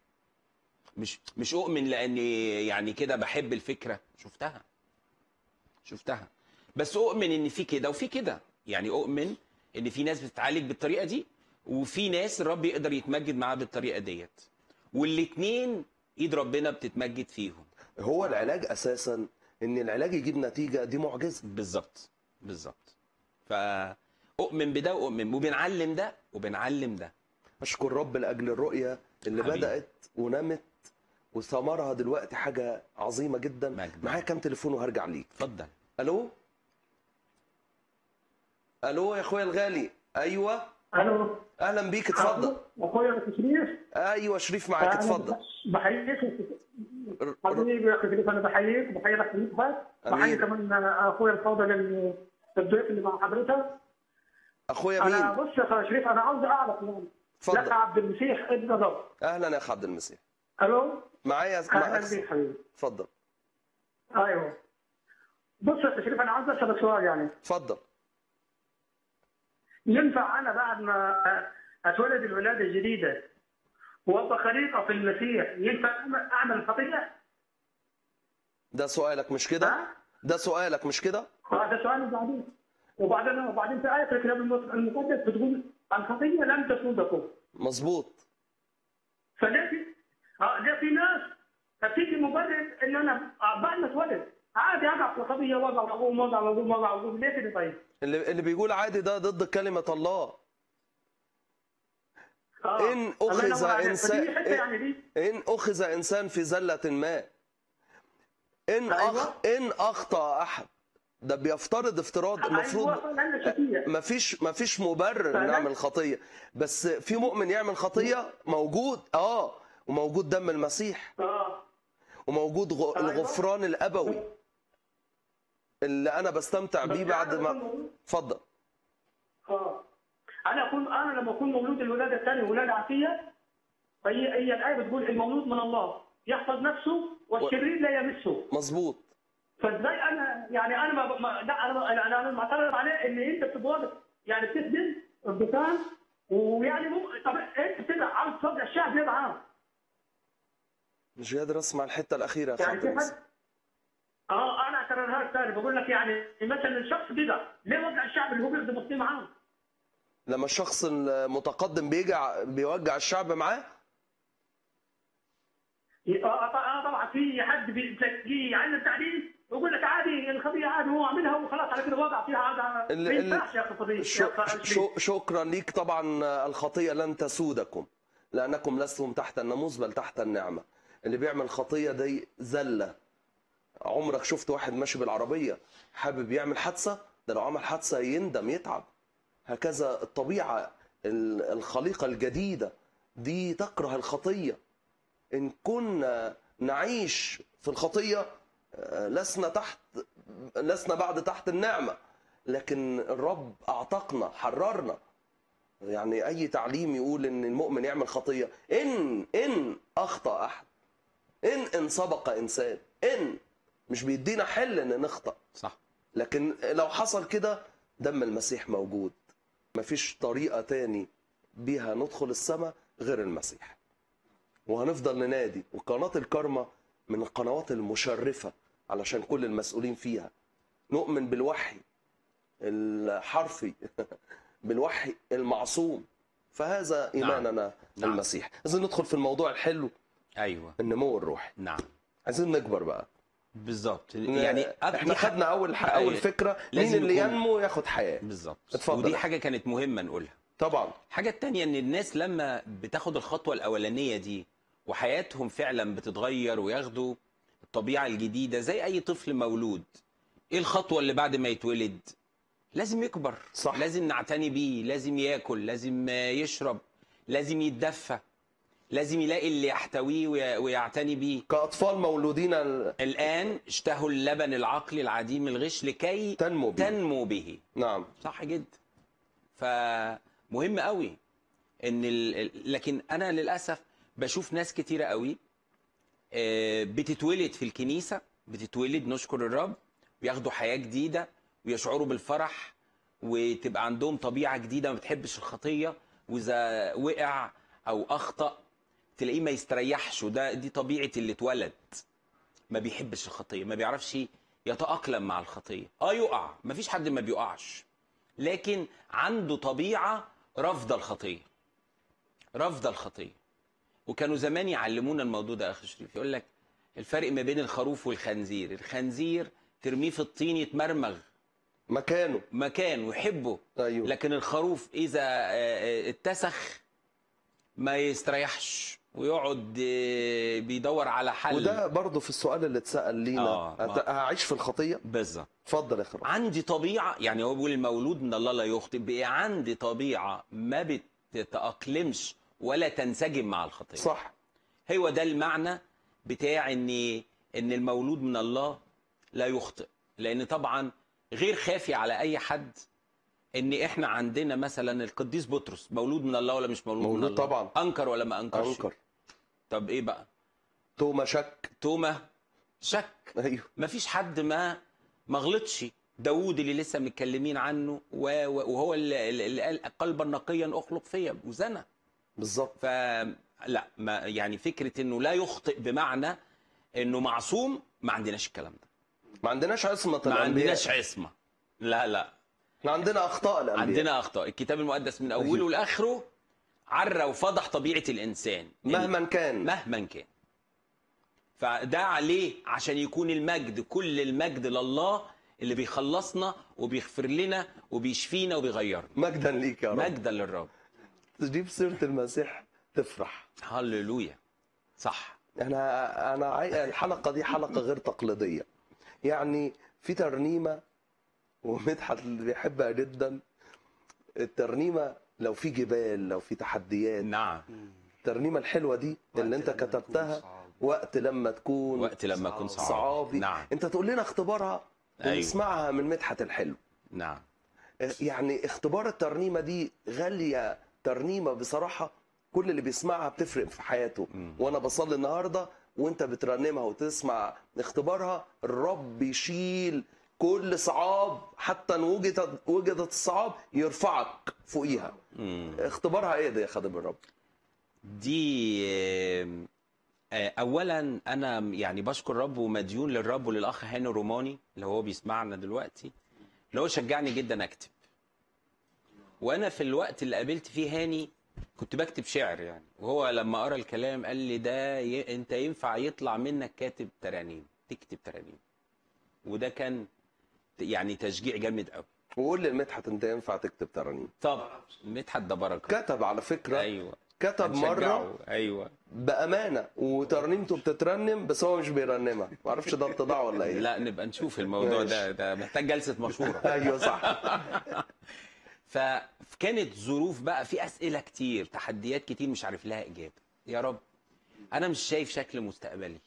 مش مش اؤمن لاني يعني كده بحب الفكره شفتها شفتها بس اؤمن ان في كده وفي كده يعني اؤمن ان في ناس بتتعالج بالطريقه دي وفي ناس الرب يقدر يتمجد معاها بالطريقه ديت والاتنين ايد ربنا بتتمجد فيهم هو العلاج اساسا ان العلاج يجيب نتيجه دي معجزه بالظبط بالظبط فاؤمن بده واؤمن وبنعلم ده وبنعلم ده اشكر رب لاجل الرؤيه اللي حبيبي. بدات ونمت وثمرها دلوقتي حاجه عظيمه جدا مجد. معايا كام تليفون وهرجع ليك اتفضل الو الو يا اخويا الغالي ايوه الو اهلا بيك اتفضل اخويا أخي شريف ايوه شريف معاك أنا اتفضل بحييك ر- ر- حبيبي يا اخي شريف انا بحييك وبحيي لك شريف بس أمين. بحيي كمان اخويا الفاضل اللي الضيف اللي مع حضرتك اخويا انا مين بص يا اخي شريف انا عاوز اعرف يعني اتفضل. لك عبد المسيح ابن الرب اهلا يا اخ عبد المسيح الو معايا اهلا معاك بيك حبيبي اتفضل ايوه بص يا اخي شريف انا عاوز اسالك سؤال يعني اتفضل ينفع انا بعد ما اتولد الولاده الجديده وابقى خليقه في المسيح ينفع أعمل- اعمل خطيه؟ ده سؤالك مش كده ها؟ ده سؤالك مش كده هذا سؤال وبعدين وبعدين وبعدين في آية الكتاب المقدس بتقول الخطية لم تسودكم مظبوط فليه في آه، ليه في ناس بتيجي مبرر ان انا بعد ما اتولد عادي اقع في الخطيه واقع واقوم واقع واقوم واقع واقوم ليه كده طيب؟ اللي اللي بيقول عادي ده ضد كلمة الله آه. إن الله أخذ ينور عليك. إنسان- فدي حته يعني دي إن أخذ إنسان في زلة ما إن أيوة. أخ إن أخطأ أحد ده بيفترض افتراض المفروض ايوه لان شكيه مفيش مفيش مبرر فعلا؟ نعمل خطية بس في مؤمن يعمل خطية موجود اه وموجود دم المسيح اه وموجود غ- أيوة. الغفران الأبوي اللي أنا بستمتع بيه بس بعد أنا ما بكون- اتفضل اه انا اكون انا لما اكون مولود الولاده الثانيه ولاده عافيه هي هي الايه بتقول المولود من الله يحفظ نفسه والشرير لا يمسه مظبوط فازاي انا يعني انا ما ما لا انا انا انا معترض عليه ان انت بتبقى يعني بتخدم الدكان ويعني مو طب انت بتبقى عاوز توقع الشعب ليه معاه؟ مش قادر اسمع الحتة الأخيرة يا يعني في خالد حد اه انا اعترضها تاني بقول لك يعني مثلا الشخص كده ليه وقع الشعب اللي هو بيخدم الدين معاه؟ لما الشخص المتقدم بيجع بيوجع الشعب معاه اه آه، آه، طبعا في حد بتلاقيه يعلم تعليم ويقول لك عادي الخطيه عادي هو عاملها وخلاص على كده وقع فيها عادي ال- ما ال- ينفعش يا اخي فضيل شو يا أخي شو شكرا ليك طبعا الخطية لن تسودكم لأنكم لستم تحت الناموس بل تحت النعمة اللي بيعمل خطية دي زلة عمرك شفت واحد ماشي بالعربية حابب يعمل حادثة ده لو عمل حادثة يندم يتعب هكذا الطبيعة ال- الخليقة الجديدة دي تكره الخطية إن كنا نعيش في الخطية آه، لسنا تحت لسنا بعد تحت النعمة لكن الرب أعتقنا حررنا يعني أي تعليم يقول إن المؤمن يعمل خطية إن إن أخطأ أحد إن إن سبق إنسان إن مش بيدينا حل إن نخطأ صح لكن لو حصل كده دم المسيح موجود مفيش طريقة تاني بيها ندخل السماء غير المسيح وهنفضل ننادي وقناة الكرمة من القنوات المشرفة علشان كل المسؤولين فيها نؤمن بالوحي الحرفي بالوحي المعصوم فهذا إيماننا نعم. المسيح عايزين ندخل في الموضوع الحلو ايوه النمو الروحي نعم عايزين نكبر بقى بالظبط يعني احنا خدنا اول ح... اول فكره مين لازم اللي يكون- ينمو ياخد حياه بالظبط اتفضل. ودي حاجه كانت مهمه نقولها طبعا الحاجه التانية ان الناس لما بتاخد الخطوه الاولانيه دي وحياتهم فعلا بتتغير وياخدوا الطبيعه الجديده زي اي طفل مولود ايه الخطوه اللي بعد ما يتولد لازم يكبر صح. لازم نعتني بيه لازم ياكل لازم يشرب لازم يتدفى لازم يلاقي اللي يحتويه وي- ويعتني بيه كاطفال مولودين ال- الآن اشتهوا اللبن العقلي العديم الغش لكي تنمو به. تنمو به نعم صح جدا فمهم قوي ان ال... ال- لكن انا للاسف بشوف ناس كتيره قوي آه، بتتولد في الكنيسه بتتولد نشكر الرب بياخدوا حياه جديده ويشعروا بالفرح وتبقى عندهم طبيعه جديده ما بتحبش الخطيه واذا وقع او اخطا تلاقيه ما يستريحش وده دي طبيعه اللي اتولد ما بيحبش الخطيه ما بيعرفش يتاقلم مع الخطيه اه يقع ما فيش حد ما بيقعش لكن عنده طبيعه رافضه الخطيه رافضه الخطيه وكانوا زمان يعلمونا الموضوع ده يا اخي شريف يقول لك الفرق ما بين الخروف والخنزير الخنزير ترميه في الطين يتمرمغ مكانه مكان ويحبه ايوه لكن الخروف اذا آه، آه، اتسخ ما يستريحش ويقعد آه، بيدور على حل وده برضه في السؤال اللي اتسال لينا آه، ما- أت- هعيش في الخطيه بالظبط اتفضل يا اخي عندي طبيعه يعني هو بيقول المولود من الله لا يخطئ بقى عندي طبيعه ما بتتاقلمش ولا تنسجم مع الخطيه صح هو ده المعنى بتاع ان ان المولود من الله لا يخطئ لان طبعا غير خافي على اي حد ان احنا عندنا مثلا القديس بطرس مولود من الله ولا مش مولود, من مولود الله طبعاً. انكر ولا ما انكرش انكر طب ايه بقى توما شك توما شك ايوه ما فيش حد ما ما غلطش داوود اللي لسه متكلمين عنه و- و- وهو اللي اللي قال قلبا نقيا اخلق فيا وزنى بالظبط فلا ما يعني فكره انه لا يخطئ بمعنى انه معصوم ما عندناش الكلام ده ما عندناش عصمه ما الانبياء عندناش عصمه لا لا احنا عندنا اخطاء الانبياء عندنا اخطاء الكتاب المقدس من اوله لاخره عرى وفضح طبيعه الانسان مهما كان مهما كان فده عليه عشان يكون المجد كل المجد لله اللي بيخلصنا وبيغفر لنا وبيشفينا وبيغيرنا مجدا ليك يا رب مجدا للرب تجيب سيره المسيح تفرح هللويا صح انا انا عاي- الحلقه دي حلقه غير تقليديه يعني في ترنيمه ومدحت اللي بيحبها جدا الترنيمه لو في جبال لو في تحديات نعم الترنيمه الحلوه دي اللي انت كتبتها وقت لما تكون وقت لما اكون صعب صعابي نعم انت تقول لنا اختبارها أيوة. ونسمعها من مدحت الحلو نعم يعني اختبار الترنيمه دي غاليه ترنيمه بصراحه كل اللي بيسمعها بتفرق في حياته مم. وانا بصلي النهارده وانت بترنمها وتسمع اختبارها الرب يشيل كل صعاب حتى ان وجدت وجدت الصعاب يرفعك فوقيها مم. اختبارها ايه ده يا خادم الرب دي آم، آه، اولا انا يعني بشكر الرب ومديون للرب وللاخ هاني روماني اللي هو بيسمعنا دلوقتي اللي هو شجعني جدا اكتب وانا في الوقت اللي قابلت فيه هاني كنت بكتب شعر يعني وهو لما قرا الكلام قال لي ده ي... انت ينفع يطلع منك كاتب ترانيم تكتب ترانيم وده كان يعني تشجيع جامد قوي وقول لي المدحت انت ينفع تكتب ترانيم طب مدحت ده بركه كتب على فكره ايوه كتب مره هنشجعه. ايوه بامانه وترنيمته بتترنم بس هو مش بيرنمها ما اعرفش ده اتضاع ولا ايه لا نبقى نشوف الموضوع ده ده محتاج جلسه مشوره ايوه صح فكانت ظروف بقى في اسئله كتير تحديات كتير مش عارف لها اجابه يا رب انا مش شايف شكل مستقبلي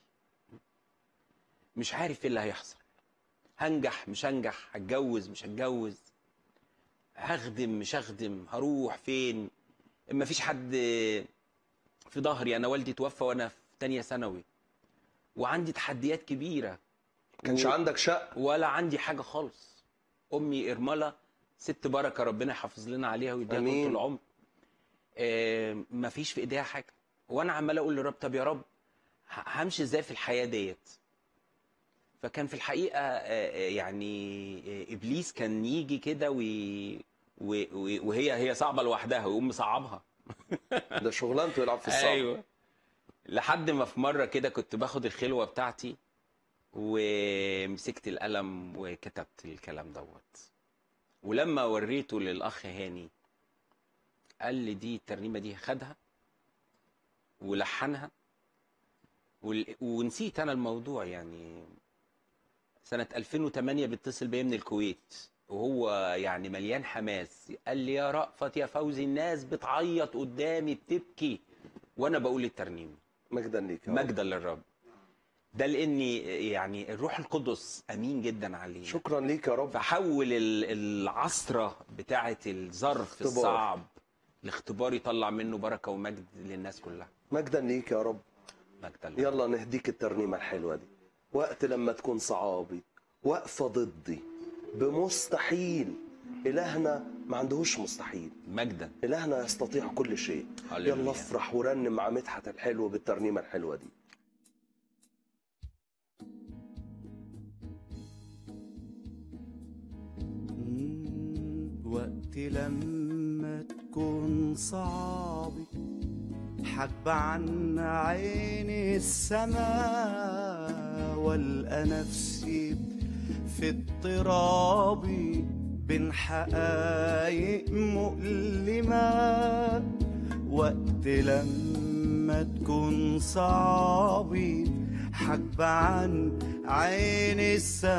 مش عارف ايه اللي هيحصل هنجح مش هنجح هتجوز مش هتجوز هخدم مش هخدم هروح فين ما فيش حد في ظهري انا والدي توفى وانا في تانية ثانوي وعندي تحديات كبيره كانش و- عندك شق ولا عندي حاجه خالص امي ارمله ست بركه ربنا يحافظ لنا عليها ويديها طول آمين. العمر آه مفيش في ايديها حاجه وانا عمال اقول لرب طب يا رب ه- همشي ازاي في الحياه ديت فكان في الحقيقه آه، آه، يعني آه، ابليس كان يجي كده وي... و- و- وهي هي صعبه لوحدها ويقوم مصعبها ده شغلانته يلعب في الصعب ايوه لحد ما في مره كده كنت باخد الخلوه بتاعتي ومسكت القلم وكتبت الكلام دوت ولما وريته للاخ هاني قال لي دي الترنيمه دي خدها ولحنها وال- ونسيت انا الموضوع يعني سنه 2008 بيتصل بيا من الكويت وهو يعني مليان حماس قال لي يا رأفت يا فوزي الناس بتعيط قدامي بتبكي وانا بقول الترنيمه مجدا ليك يا رب. مجدا للرب ده لاني يعني الروح القدس امين جدا عليه شكرا ليك يا رب فحول ال- العصره بتاعه الظرف اختبار. الصعب لاختبار يطلع منه بركه ومجد للناس كلها مجدا ليك يا رب مجدا للرب. يلا نهديك الترنيمه الحلوه دي وقت لما تكون صعابي واقفه ضدي بمستحيل الهنا ما عندهوش مستحيل مجدا الهنا يستطيع كل شيء هللويا. يلا افرح ورنم مع مدحت الحلو بالترنيمه الحلوه دي وقت لما تكون صعبي حجب عن عيني السماء والقى نفسي في اضطرابي بين حقايق مؤلمة وقت لما تكون صعبي حجب عن عيني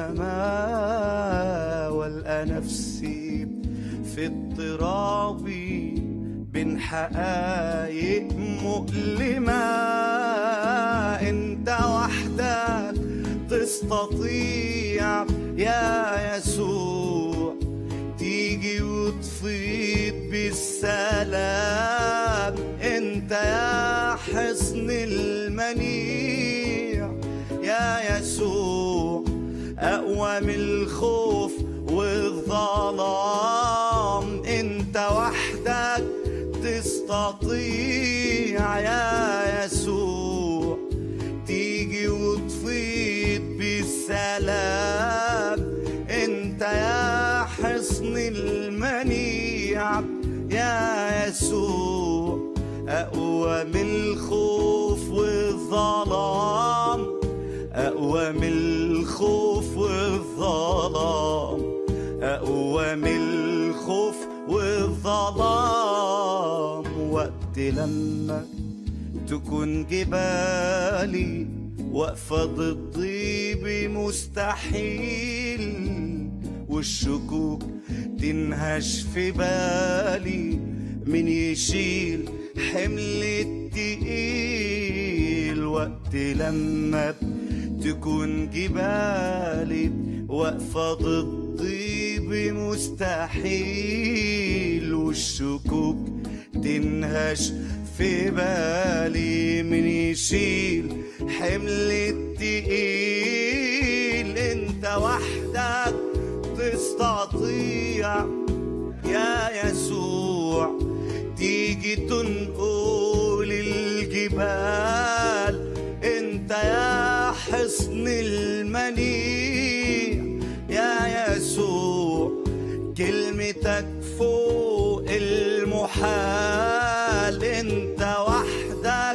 السماء والقى نفسي في اضطرابي بين حقايق مؤلمة انت وحدك تستطيع يا يسوع تيجي وتفيض بالسلام انت يا حصن المنيع يا يسوع اقوى من الخوف والظلام انت وحدك تستطيع يا يسوع تيجي وتفيض بالسلام انت يا حصن المنيع يا يسوع اقوى من الخوف والظلام اقوى من الخوف والظلام اقوى من الخوف والظلام وقت لما تكون جبالي واقفة ضدي بمستحيل والشكوك تنهش في بالي من يشيل حمل التقيل وقت لما تكون جبالي واقفة ضدي بمستحيل والشكوك تنهش في بالي من يشيل حمل التقيل انت وحدك تستطيع يا يسوع تيجي تنقل الجبال انت يا حصن المنيع يا يسوع كلمتك فوق المحال انت وحدك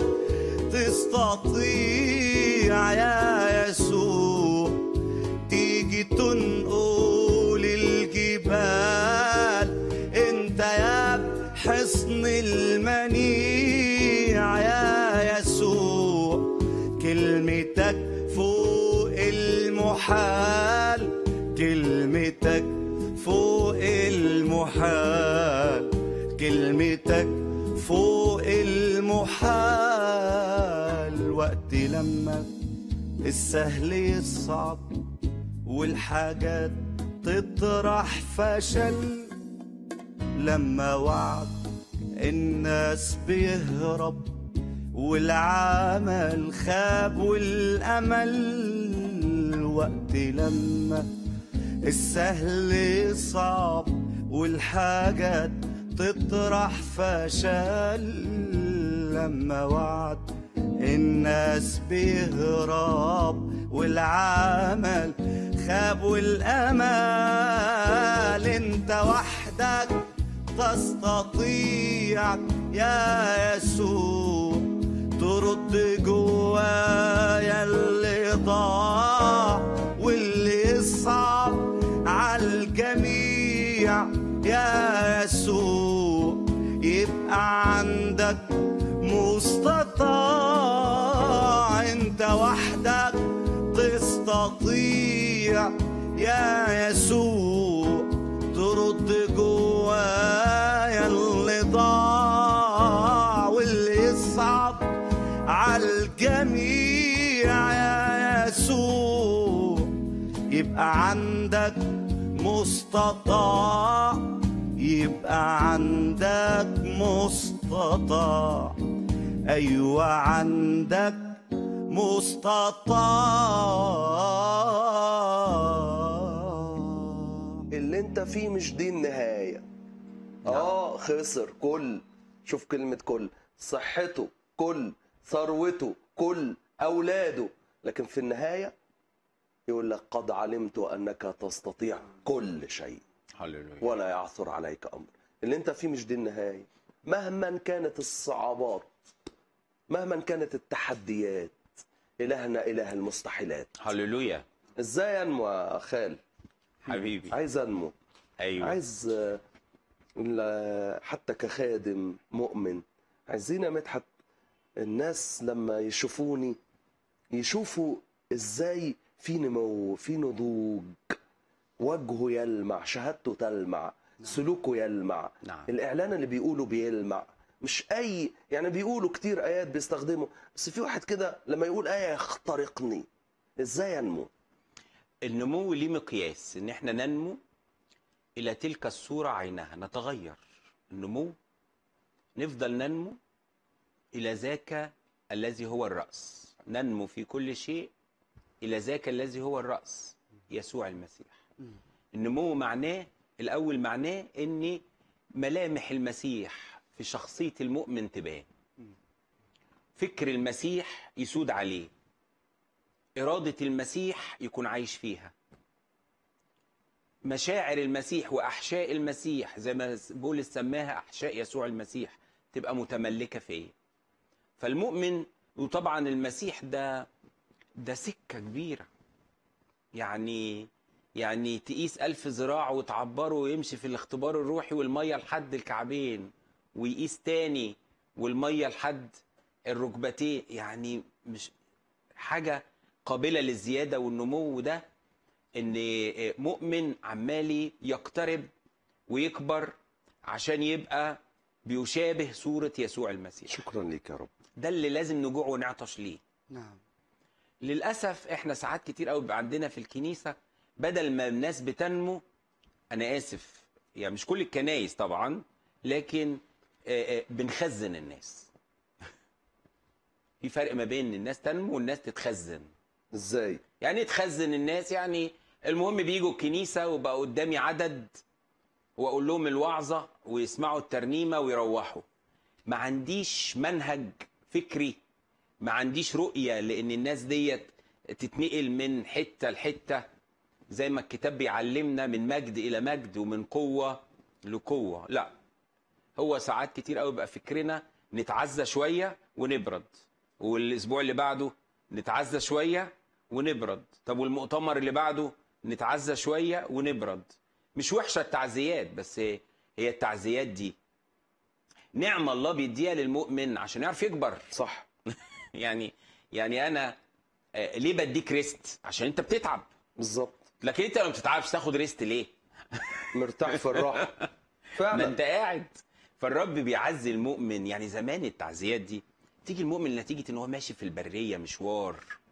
تستطيع يا يسوع تيجي تنقل الجبال انت يا حصن المنيع يا يسوع كلمتك فوق المحال كلمتك فوق المحال كلمتك فوق المحال وقت لما السهل يصعب والحاجات تطرح فشل لما وعد الناس بيهرب والعمل خاب والأمل وقت لما السهل صعب والحاجات تطرح فشل لما وعد الناس بيهرب والعمل خاب والأمل انت وحدك تستطيع يا يسوع ترد جوايا اللي ضاع واللي صعب عالجميع يا يسوع يبقى عندك مستطاع انت وحدك تستطيع يا يسوع ترد جوايا اللي ضاع واللي يصعب عالجميع يا يسوع يبقى عندك مستطاع يبقى عندك مستطاع ايوه عندك مستطاع اللي انت فيه مش دي النهاية اه خسر كل شوف كلمة كل صحته كل ثروته كل أولاده لكن في النهاية يقول لك قد علمت أنك تستطيع كل شيء هللويا ولا يعثر عليك أمر اللي انت فيه مش دي النهاية مهما كانت الصعوبات مهما كانت التحديات إلهنا إله المستحيلات هللويا ازاي انمو يا خال حبيبي عايز انمو ايوه عايز آه، ال- حتى كخادم مؤمن عايزين يا مدحت الناس لما يشوفوني يشوفوا ازاي في نمو في نضوج وجهه يلمع شهادته تلمع سلوكه يلمع نعم. الاعلان اللي بيقوله بيلمع مش اي يعني بيقولوا كتير ايات بيستخدموا بس في واحد كده لما يقول ايه يخترقني ازاي انمو النمو ليه مقياس ان احنا ننمو الى تلك الصوره عينها نتغير النمو نفضل ننمو الى ذاك الذي هو الراس ننمو في كل شيء الى ذاك الذي هو الراس يسوع المسيح النمو معناه الاول معناه ان ملامح المسيح في شخصيه المؤمن تبان فكر المسيح يسود عليه إرادة المسيح يكون عايش فيها مشاعر المسيح وأحشاء المسيح زي ما بولس سماها أحشاء يسوع المسيح تبقى متملكة فيه فالمؤمن وطبعا المسيح ده ده سكة كبيرة يعني يعني تقيس ألف ذراع وتعبره ويمشي في الاختبار الروحي والمية لحد الكعبين ويقيس تاني والمية لحد الركبتين يعني مش حاجة قابلة للزيادة والنمو ده ان مؤمن عمال يقترب ويكبر عشان يبقى بيشابه صورة يسوع المسيح شكرا لك يا رب ده اللي لازم نجوع ونعطش ليه نعم للأسف احنا ساعات كتير قوي بيبقى عندنا في الكنيسة بدل ما الناس بتنمو أنا آسف يعني مش كل الكنايس طبعا لكن آه، آه، بنخزن الناس في فرق ما بين الناس تنمو والناس تتخزن ازاي يعني ايه تخزن الناس يعني المهم بيجوا الكنيسة وبقى قدامي عدد واقول لهم الوعظة ويسمعوا الترنيمة ويروحوا ما عنديش منهج فكري ما عنديش رؤية لان الناس ديت تتنقل من حتة لحتة زي ما الكتاب بيعلمنا من مجد الى مجد ومن قوة لقوة لا هو ساعات كتير قوي بقى فكرنا نتعزى شوية ونبرد والاسبوع اللي بعده نتعزى شوية ونبرد طب والمؤتمر اللي بعده نتعزى شوية ونبرد مش وحشة التعزيات بس هي التعزيات دي نعمة الله بيديها للمؤمن عشان يعرف يكبر صح يعني يعني انا آه، ليه بديك ريست عشان انت بتتعب بالظبط لكن انت لو ما بتتعبش تاخد ريست ليه مرتاح في الراحه ما فعلا انت قاعد فالرب بيعزي المؤمن يعني زمان التعزيات دي تيجي المؤمن نتيجة ان هو ماشي في البرية مشوار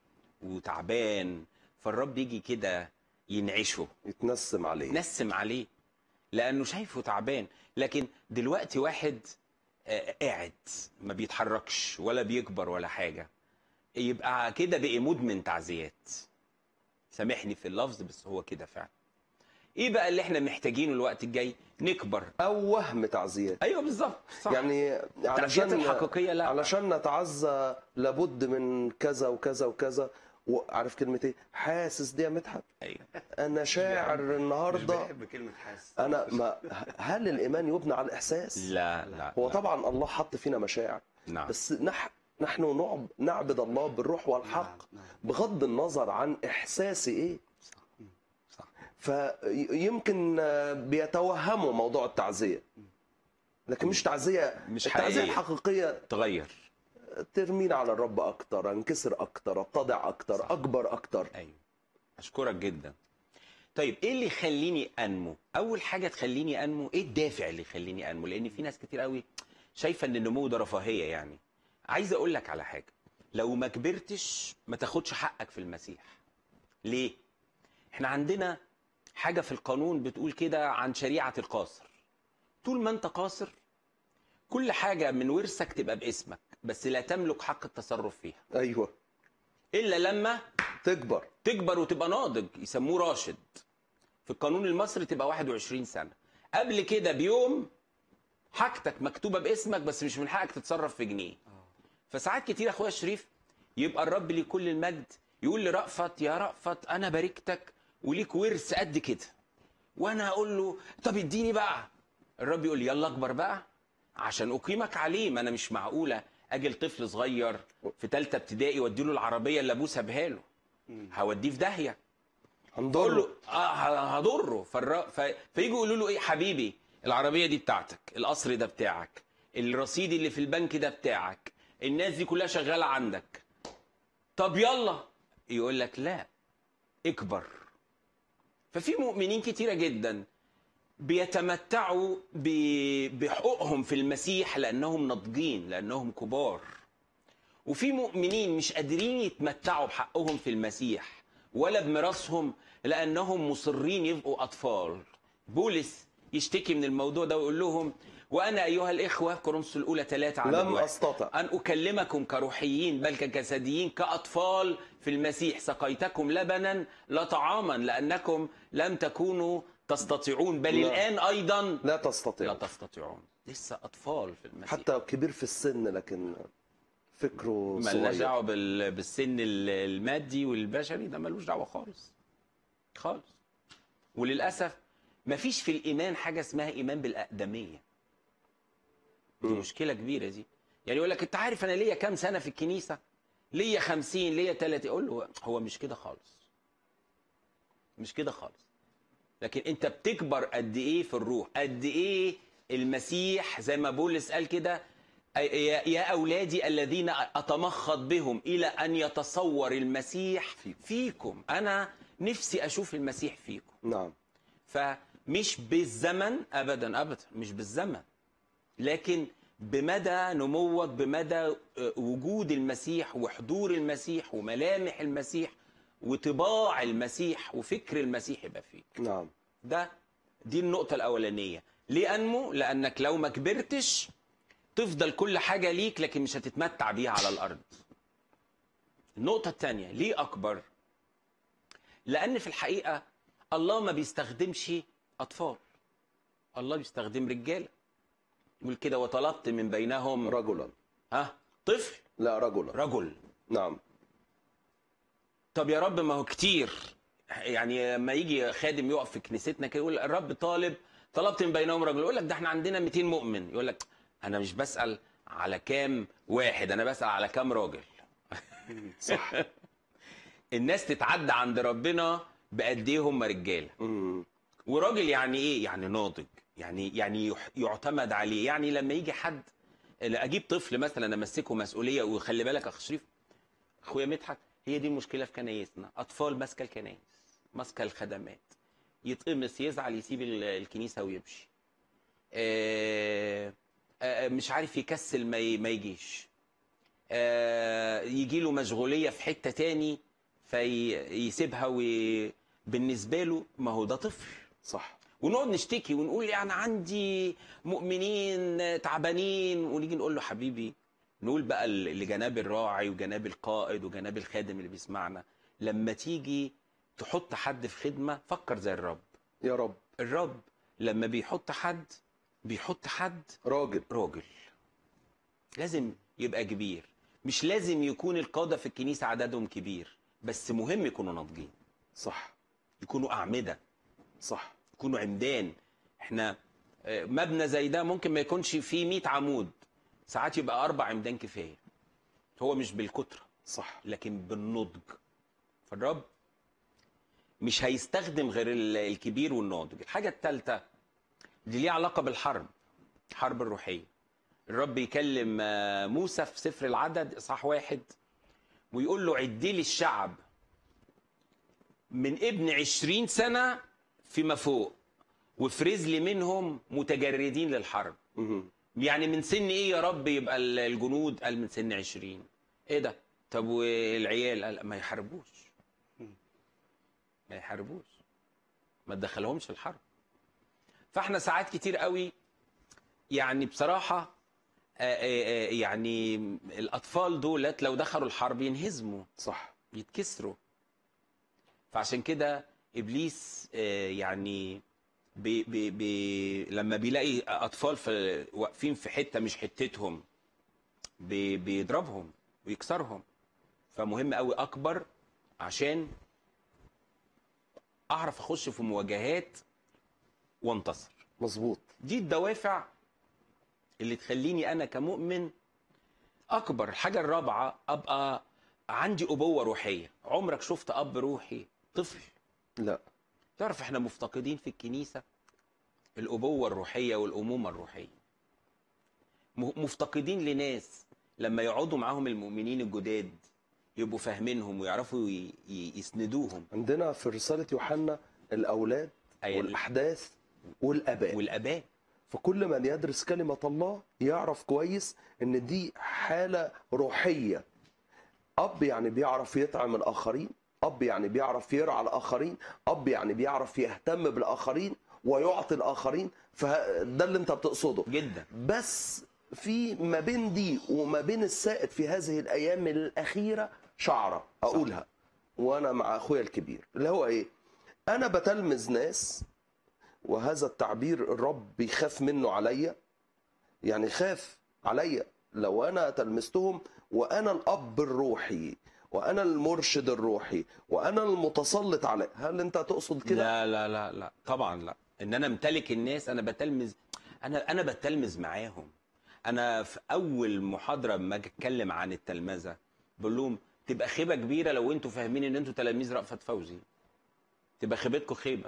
وتعبان فالرب يجي كده ينعشه يتنسم عليه نسم عليه لانه شايفه تعبان لكن دلوقتي واحد آه، قاعد ما بيتحركش ولا بيكبر ولا حاجة يبقى كده بقى مدمن تعزيات سامحني في اللفظ بس هو كده فعلا ايه بقى اللي احنا محتاجينه الوقت الجاي نكبر او وهم تعزيات ايوه بالظبط صح يعني التعزيات علشان الحقيقيه لا علشان نتعزى لابد من كذا وكذا وكذا وعارف كلمه ايه حاسس دي يا مدحت ايوه انا شاعر مش النهارده بحب كلمة حاسس انا ما هل الايمان يبنى على الاحساس لا لا هو لا. طبعا الله حط فينا مشاعر نعم بس نح نحن نعب نعبد الله بالروح والحق نعم. بغض النظر عن احساسي ايه صح فيمكن بيتوهموا موضوع التعزيه لكن مش تعزيه مش التعزيه حقيقية. الحقيقيه تغير ترمين على الرب اكتر انكسر اكتر اتضع اكتر اكبر اكتر ايوه اشكرك جدا طيب ايه اللي يخليني انمو اول حاجه تخليني انمو ايه الدافع اللي يخليني انمو لان في ناس كتير قوي شايفه ان النمو ده رفاهيه يعني عايز اقول لك على حاجه لو ما كبرتش ما تاخدش حقك في المسيح ليه احنا عندنا حاجه في القانون بتقول كده عن شريعه القاصر طول ما انت قاصر كل حاجه من ورثك تبقى باسمك بس لا تملك حق التصرف فيها ايوه الا لما تكبر تكبر وتبقى ناضج يسموه راشد في القانون المصري تبقى 21 سنة قبل كده بيوم حاجتك مكتوبة باسمك بس مش من حقك تتصرف في جنيه فساعات كتير اخويا شريف يبقى الرب ليه كل المجد يقول لرأفت يا رأفت انا باركتك وليك ورث قد كده وانا اقول له طب اديني بقى الرب يقول لي يلا اكبر بقى عشان اقيمك عليه ما انا مش معقوله اجي لطفل صغير في ثالثه ابتدائي واديله العربيه اللي ابوه سابها له هوديه في داهيه اقول له هنضر اه ه- هضره فالر... ف... فيجوا يقولوا له ايه حبيبي العربيه دي بتاعتك القصر ده بتاعك الرصيد اللي في البنك ده بتاعك الناس دي كلها شغاله عندك طب يلا يقول لك لا اكبر ففي مؤمنين كتيره جدا بيتمتعوا ب- بحقوقهم في المسيح لانهم ناضجين لانهم كبار وفي مؤمنين مش قادرين يتمتعوا بحقهم في المسيح ولا بميراثهم لانهم مصرين يبقوا اطفال بولس يشتكي من الموضوع ده ويقول لهم وانا ايها الاخوه كورنثوس الاولى ثلاثة عدد لم واحد. أستطع. أن أكلمكم كروحيين بل كجسديين كأطفال في المسيح سقيتكم لبنا لا طعاما لأنكم لم تكونوا تستطيعون بل لا. الآن أيضا لا لا تستطيع تستطيعون لسه أطفال في المسيح حتى كبير في السن لكن فكره ملناش صغير دعوة بال- بالسن ال- المادي والبشري ده ملوش دعوة خالص خالص وللأسف مفيش في الإيمان حاجة اسمها إيمان بالأقدمية دي مم. مشكلة كبيرة دي يعني يقول لك أنت عارف أنا ليا كام سنة في الكنيسة ليا خمسين ليا تلاتة أقول له هو مش كده خالص مش كده خالص لكن أنت بتكبر قد إيه في الروح قد إيه المسيح زي ما بولس قال كده يا يا أولادي الذين أتمخض بهم إلى أن يتصور المسيح فيكم أنا نفسي أشوف المسيح فيكم نعم فمش بالزمن ابدا ابدا مش بالزمن لكن بمدى نموك بمدى آه، وجود المسيح وحضور المسيح وملامح المسيح وطباع المسيح وفكر المسيح يبقى فيك نعم ده دي النقطة الأولانية ليه أنمو؟ لأنك لو ما كبرتش تفضل كل حاجة ليك لكن مش هتتمتع بيها على الأرض النقطة الثانية ليه أكبر؟ لأن في الحقيقة الله ما بيستخدمش أطفال الله بيستخدم رجالة يقول كده وطلبت من بينهم رجلا ها طفل لا رجلا رجل نعم طب يا رب ما هو كتير يعني لما يجي خادم يقف في كنيستنا كده يقول الرب طالب طلبت من بينهم رجل يقول لك ده احنا عندنا 200 مؤمن يقول لك انا مش بسال على كام واحد انا بسال على كام راجل صح الناس تتعدى عند ربنا بقد ايه هم رجاله مم. وراجل يعني ايه يعني ناضج يعني يعني يح- يعتمد عليه يعني لما يجي حد اجيب طفل مثلا امسكه مسؤوليه وخلي بالك يا اخ شريف اخويا مدحت هي دي المشكله في كنايسنا اطفال ماسكه الكنايس ماسكه الخدمات يتقمص يزعل يسيب ال- الكنيسه ويمشي آه، آه، مش عارف يكسل ما ي- ما يجيش يجي له مشغوليه في حته تاني فيسيبها وبالنسبه له ما هو ده طفل صح ونقعد نشتكي ونقول يعني عندي مؤمنين تعبانين ونيجي نقول له حبيبي نقول بقى ل- لجناب الراعي وجناب القائد وجناب الخادم اللي بيسمعنا لما تيجي تحط حد في خدمة فكر زي الرب يا رب الرب لما بيحط حد بيحط حد راجل راجل لازم يبقى كبير مش لازم يكون القادة في الكنيسة عددهم كبير بس مهم يكونوا ناضجين صح يكونوا أعمدة صح يكونوا عمدان احنا آه، مبنى زي ده ممكن ما يكونش فيه 100 عمود ساعات يبقى اربع عمدان كفايه هو مش بالكتره صح لكن بالنضج فالرب مش هيستخدم غير ال- الكبير والناضج الحاجه الثالثه دي ليها علاقه بالحرب حرب الروحيه الرب يكلم آه، موسى في سفر العدد اصحاح واحد ويقول له عد لي الشعب من ابن عشرين سنة فيما فوق وافرز لي منهم متجردين للحرب مهم. يعني من سن ايه يا رب يبقى ال- الجنود قال من سن عشرين ايه ده طب والعيال قال ما يحاربوش ما يحاربوش ما تدخلهمش الحرب فاحنا ساعات كتير قوي يعني بصراحة آه، آه، آه، يعني الأطفال دولت لو دخلوا الحرب ينهزموا صح يتكسروا فعشان كده ابليس آه، يعني بي بي بي لما بيلاقي اطفال في واقفين في حته مش حتتهم بي بيضربهم ويكسرهم فمهم قوي اكبر عشان اعرف اخش في مواجهات وانتصر مظبوط دي الدوافع اللي تخليني انا كمؤمن اكبر الحاجه الرابعه ابقى عندي ابوه روحيه عمرك شفت اب روحي طفل لا تعرف احنا مفتقدين في الكنيسه الابوه الروحيه والامومه الروحيه م- مفتقدين لناس لما يقعدوا معاهم المؤمنين الجداد يبقوا فاهمينهم ويعرفوا ي- ي- يسندوهم عندنا في رسالة يوحنا الأولاد أي- والأحداث والآباء والاباء فكل من يدرس كلمة الله يعرف كويس ان دي حالة روحية اب يعني بيعرف يطعم الاخرين اب يعني بيعرف يرعى الاخرين اب يعني بيعرف يهتم بالاخرين ويعطي الاخرين فده اللي انت بتقصده جدا بس في ما بين دي وما بين السائد في هذه الايام الاخيره شعره اقولها وانا مع اخويا الكبير اللي هو ايه انا بتلمذ ناس وهذا التعبير الرب بيخاف منه عليا يعني خاف عليا لو انا تلمستهم وانا الاب الروحي وانا المرشد الروحي وانا المتسلط عليه هل انت تقصد كده لا لا لا لا طبعا لا ان انا امتلك الناس انا بتلمذ انا انا بتلمذ معاهم انا في اول محاضره لما اجي اتكلم عن التلمذه بقول لهم تبقى خيبه كبيره لو انتوا فاهمين ان انتوا تلاميذ رأفت فوزي تبقى خيبتكم خيبه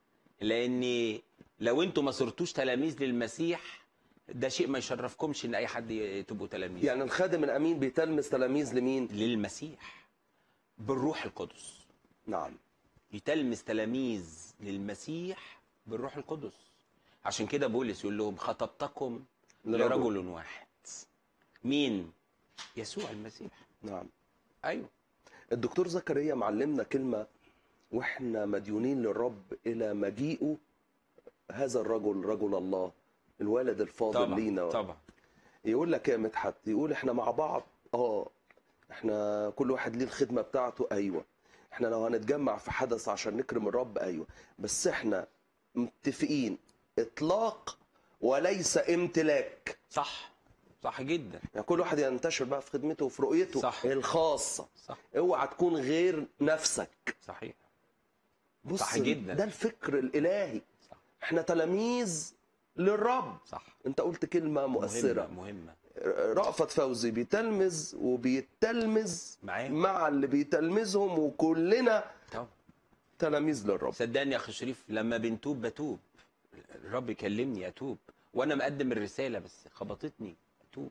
لان لو انتوا ما صرتوش تلاميذ للمسيح ده شيء ما يشرفكمش ان اي حد ي- تبقوا تلاميذ يعني الخادم الامين بيتلمس تلاميذ لمين للمسيح بالروح القدس نعم يتلمس تلاميذ للمسيح بالروح القدس عشان كده بولس يقول لهم خطبتكم لرجل. لرجل واحد مين يسوع المسيح نعم ايوه الدكتور زكريا معلمنا كلمة واحنا مديونين للرب إلى مجيئه هذا الرجل رجل الله الوالد الفاضل لينا طبعا طبعا يقول لك يا مدحت يقول احنا مع بعض اه احنا كل واحد ليه الخدمة بتاعته ايوه احنا لو هنتجمع في حدث عشان نكرم الرب ايوه بس احنا متفقين اطلاق وليس امتلاك صح صح جدا يعني كل واحد ينتشر بقى في خدمته وفي رؤيته صح. الخاصة صح اوعى تكون غير نفسك صحيح بص صح جدا. ده الفكر الالهي صح. احنا تلاميذ للرب صح انت قلت كلمه مؤثره مهمه مهمه رأفت فوزي بيتلمذ وبيتلمذ معاهم مع اللي بيتلمذهم وكلنا طبعا تلاميذ للرب صدقني يا اخي شريف لما بنتوب بتوب الرب يكلمني اتوب وانا مقدم الرساله بس خبطتني اتوب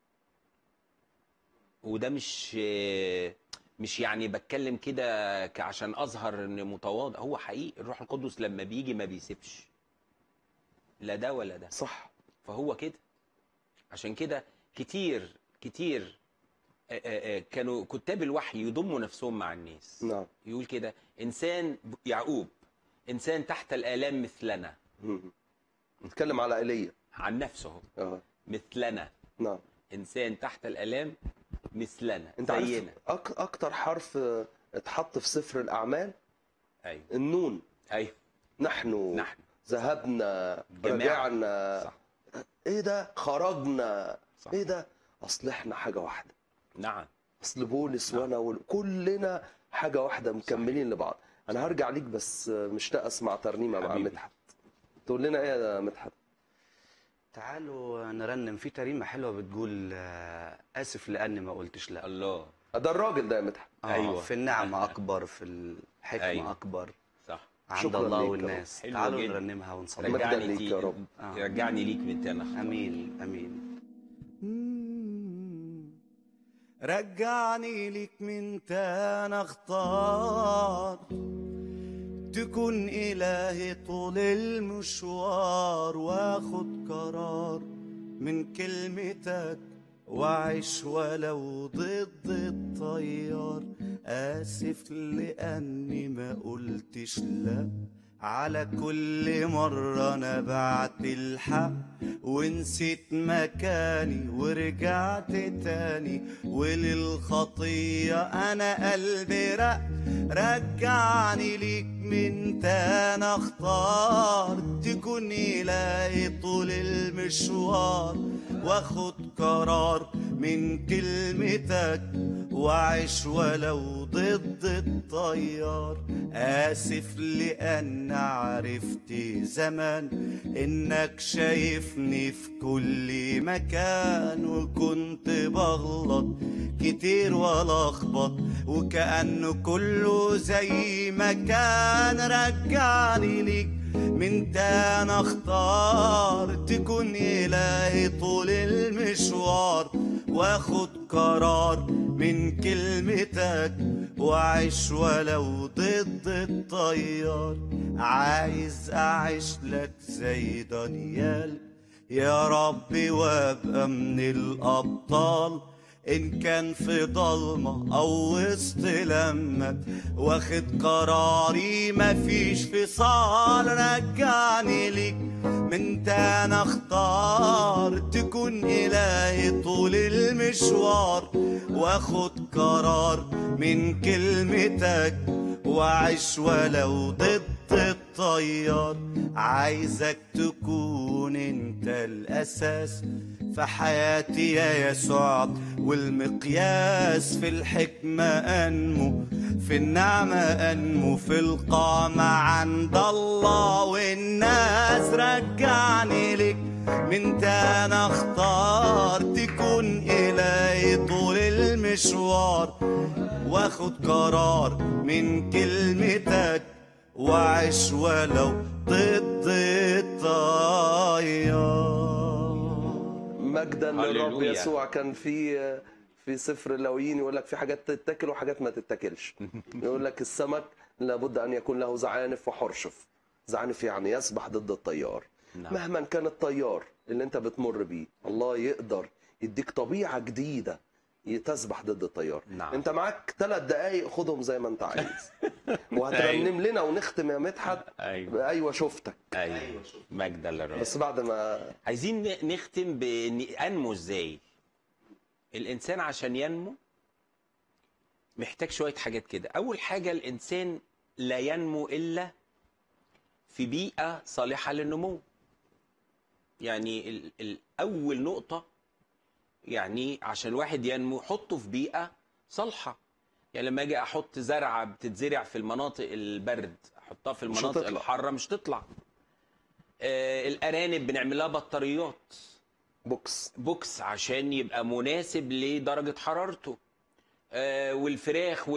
وده مش مش يعني بتكلم كده ك- عشان اظهر اني متواضع هو حقيقي الروح القدس لما بيجي ما بيسيبش لا ده ولا ده صح فهو كده عشان كده كتير كتير آه، آه، آه، كانوا كتاب الوحي يضموا نفسهم مع الناس نعم يقول كده انسان يعقوب انسان تحت الالام مثلنا مم. نتكلم على ايليا عن نفسه هو اه مثلنا نعم انسان تحت الالام مثلنا انت عارف زينا أك... اكتر حرف آه، اتحط في سفر الاعمال ايوه النون ايوه نحن نحن ذهبنا جماعة. رجعنا صح ايه ده خرجنا صح ايه ده اصل احنا حاجه واحده نعم اصل بولس نعم. وانا وال... كلنا حاجه واحده مكملين لبعض انا هرجع ليك بس مشتاق اسمع ترنيمه مع حبيبي. مدحت تقول لنا ايه يا مدحت تعالوا نرنم في تريمة حلوة بتقول آه، آسف لأني ما قلتش لا الله ده الراجل ده يا مدحت آه، أيوة. في النعمة أكبر في الحكمة أيوة. أكبر صح عند شكراً الله ليك يا والناس رب. تعالوا حلوة جداً. نرنمها ونصلي مجداً رجعني ليك ليك يا رب. آه. رجعني ليك بنت انا أمين أمين رجعني ليك من تاني اختار تكون إلهي طول المشوار واخد قرار من كلمتك وعيش ولو ضد التيار آسف لأني ما قلتش لا على كل مرة أنا بعت الحق ونسيت مكاني ورجعت تاني وللخطية أنا قلبي رق رجعني ليك من تاني اختار تكون إلهي طول المشوار واخد قرار من كلمتك وعيش ولو ضد التيار آسف لأن عرفت زمان إنك شايفني في كل مكان وكنت بغلط كتير ولخبط وكأنه كله زي ما كان رجعني ليك من تاني اختار تكون إلهي طول المشوار واخد قرار من كلمتك وعيش ولو ضد التيار عايز اعيش لك زي دانيال يا ربي وابقى من الابطال إن كان في ضلمة أو وسط لمة واخد قراري مفيش فصال رجعني ليك من تاني اختار تكون إلهي طول المشوار واخد قرار من كلمتك واعيش ولو ضد التيار عايزك تكون انت الاساس في حياتي يا يسوع والمقياس في الحكمة أنمو في النعمة أنمو في القامة عند الله والناس رجعني لك من تاني اختار تكون إلهي طول المشوار واخد قرار من كلمتك واعيش ولو ضد التيار مجدا للرب هللويا. يسوع كان في في سفر لويين يقول لك في حاجات تتاكل وحاجات ما تتاكلش يقول لك السمك لابد ان يكون له زعانف وحرشف زعانف يعني يسبح ضد التيار نعم. مهما كان التيار اللي انت بتمر بيه الله يقدر يديك طبيعه جديده تسبح ضد التيار نعم. انت معاك ثلاث دقايق خدهم زي ما انت عايز وهترنم لنا ونختم يا مدحت أيوة. ايوه شفتك ايوه مجدا للرب بس بعد ما عايزين ن- نختم بان انمو ازاي الانسان عشان ينمو محتاج شويه حاجات كده اول حاجه الانسان لا ينمو الا في بيئه صالحه للنمو يعني ال- ال- اول نقطه يعني عشان الواحد ينمو حطه في بيئه صالحه يعني لما اجي احط زرعه بتتزرع في المناطق البرد احطها في مش المناطق هتطلع. الحاره مش تطلع آه الارانب بنعمل لها بطاريات بوكس بوكس عشان يبقى مناسب لدرجة حرارته آه، والفراخ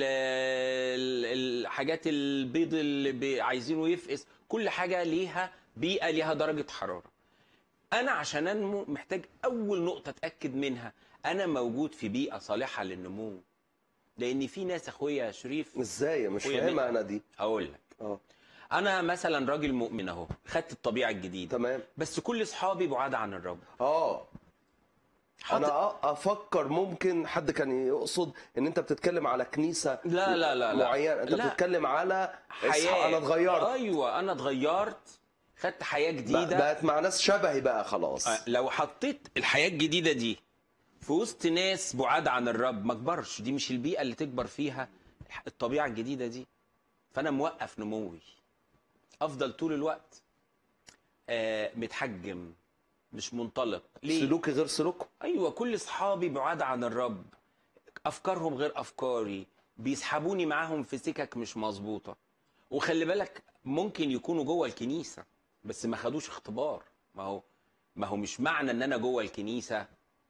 والحاجات البيض اللي بي- عايزينه يفقس كل حاجة ليها بيئة ليها درجة حرارة أنا عشان أنمو محتاج أول نقطة أتأكد منها أنا موجود في بيئة صالحة للنمو لأن في ناس أخويا شريف ازاي مش ويا فاهمها مدحت. انا دي أقول لك اه أنا مثلا راجل مؤمن أهو خدت الطبيعة الجديدة تمام بس كل أصحابي بعاد عن الرب اه حاطط- انا أ- افكر ممكن حد كان يقصد ان انت بتتكلم على كنيسه لا لا لا لا معينه انت لا. بتتكلم على حياه اصحى انا اتغيرت ايوه انا اتغيرت خدت حياه ب- جديده بقت مع ناس شبهي بقى خلاص آه، لو حطيت الحياه الجديده دي في وسط ناس بعاد عن الرب ما اكبرش دي مش البيئه اللي تكبر فيها الطبيعه الجديده دي فانا موقف نموي افضل طول الوقت آه متحجم مش منطلق ليه سلوكي غير سلوكه ايوه كل اصحابي بعاد عن الرب افكارهم غير افكاري بيسحبوني معاهم في سكك مش مظبوطه وخلي بالك ممكن يكونوا جوه الكنيسه بس ما خدوش اختبار ما هو ما هو مش معنى ان انا جوه الكنيسه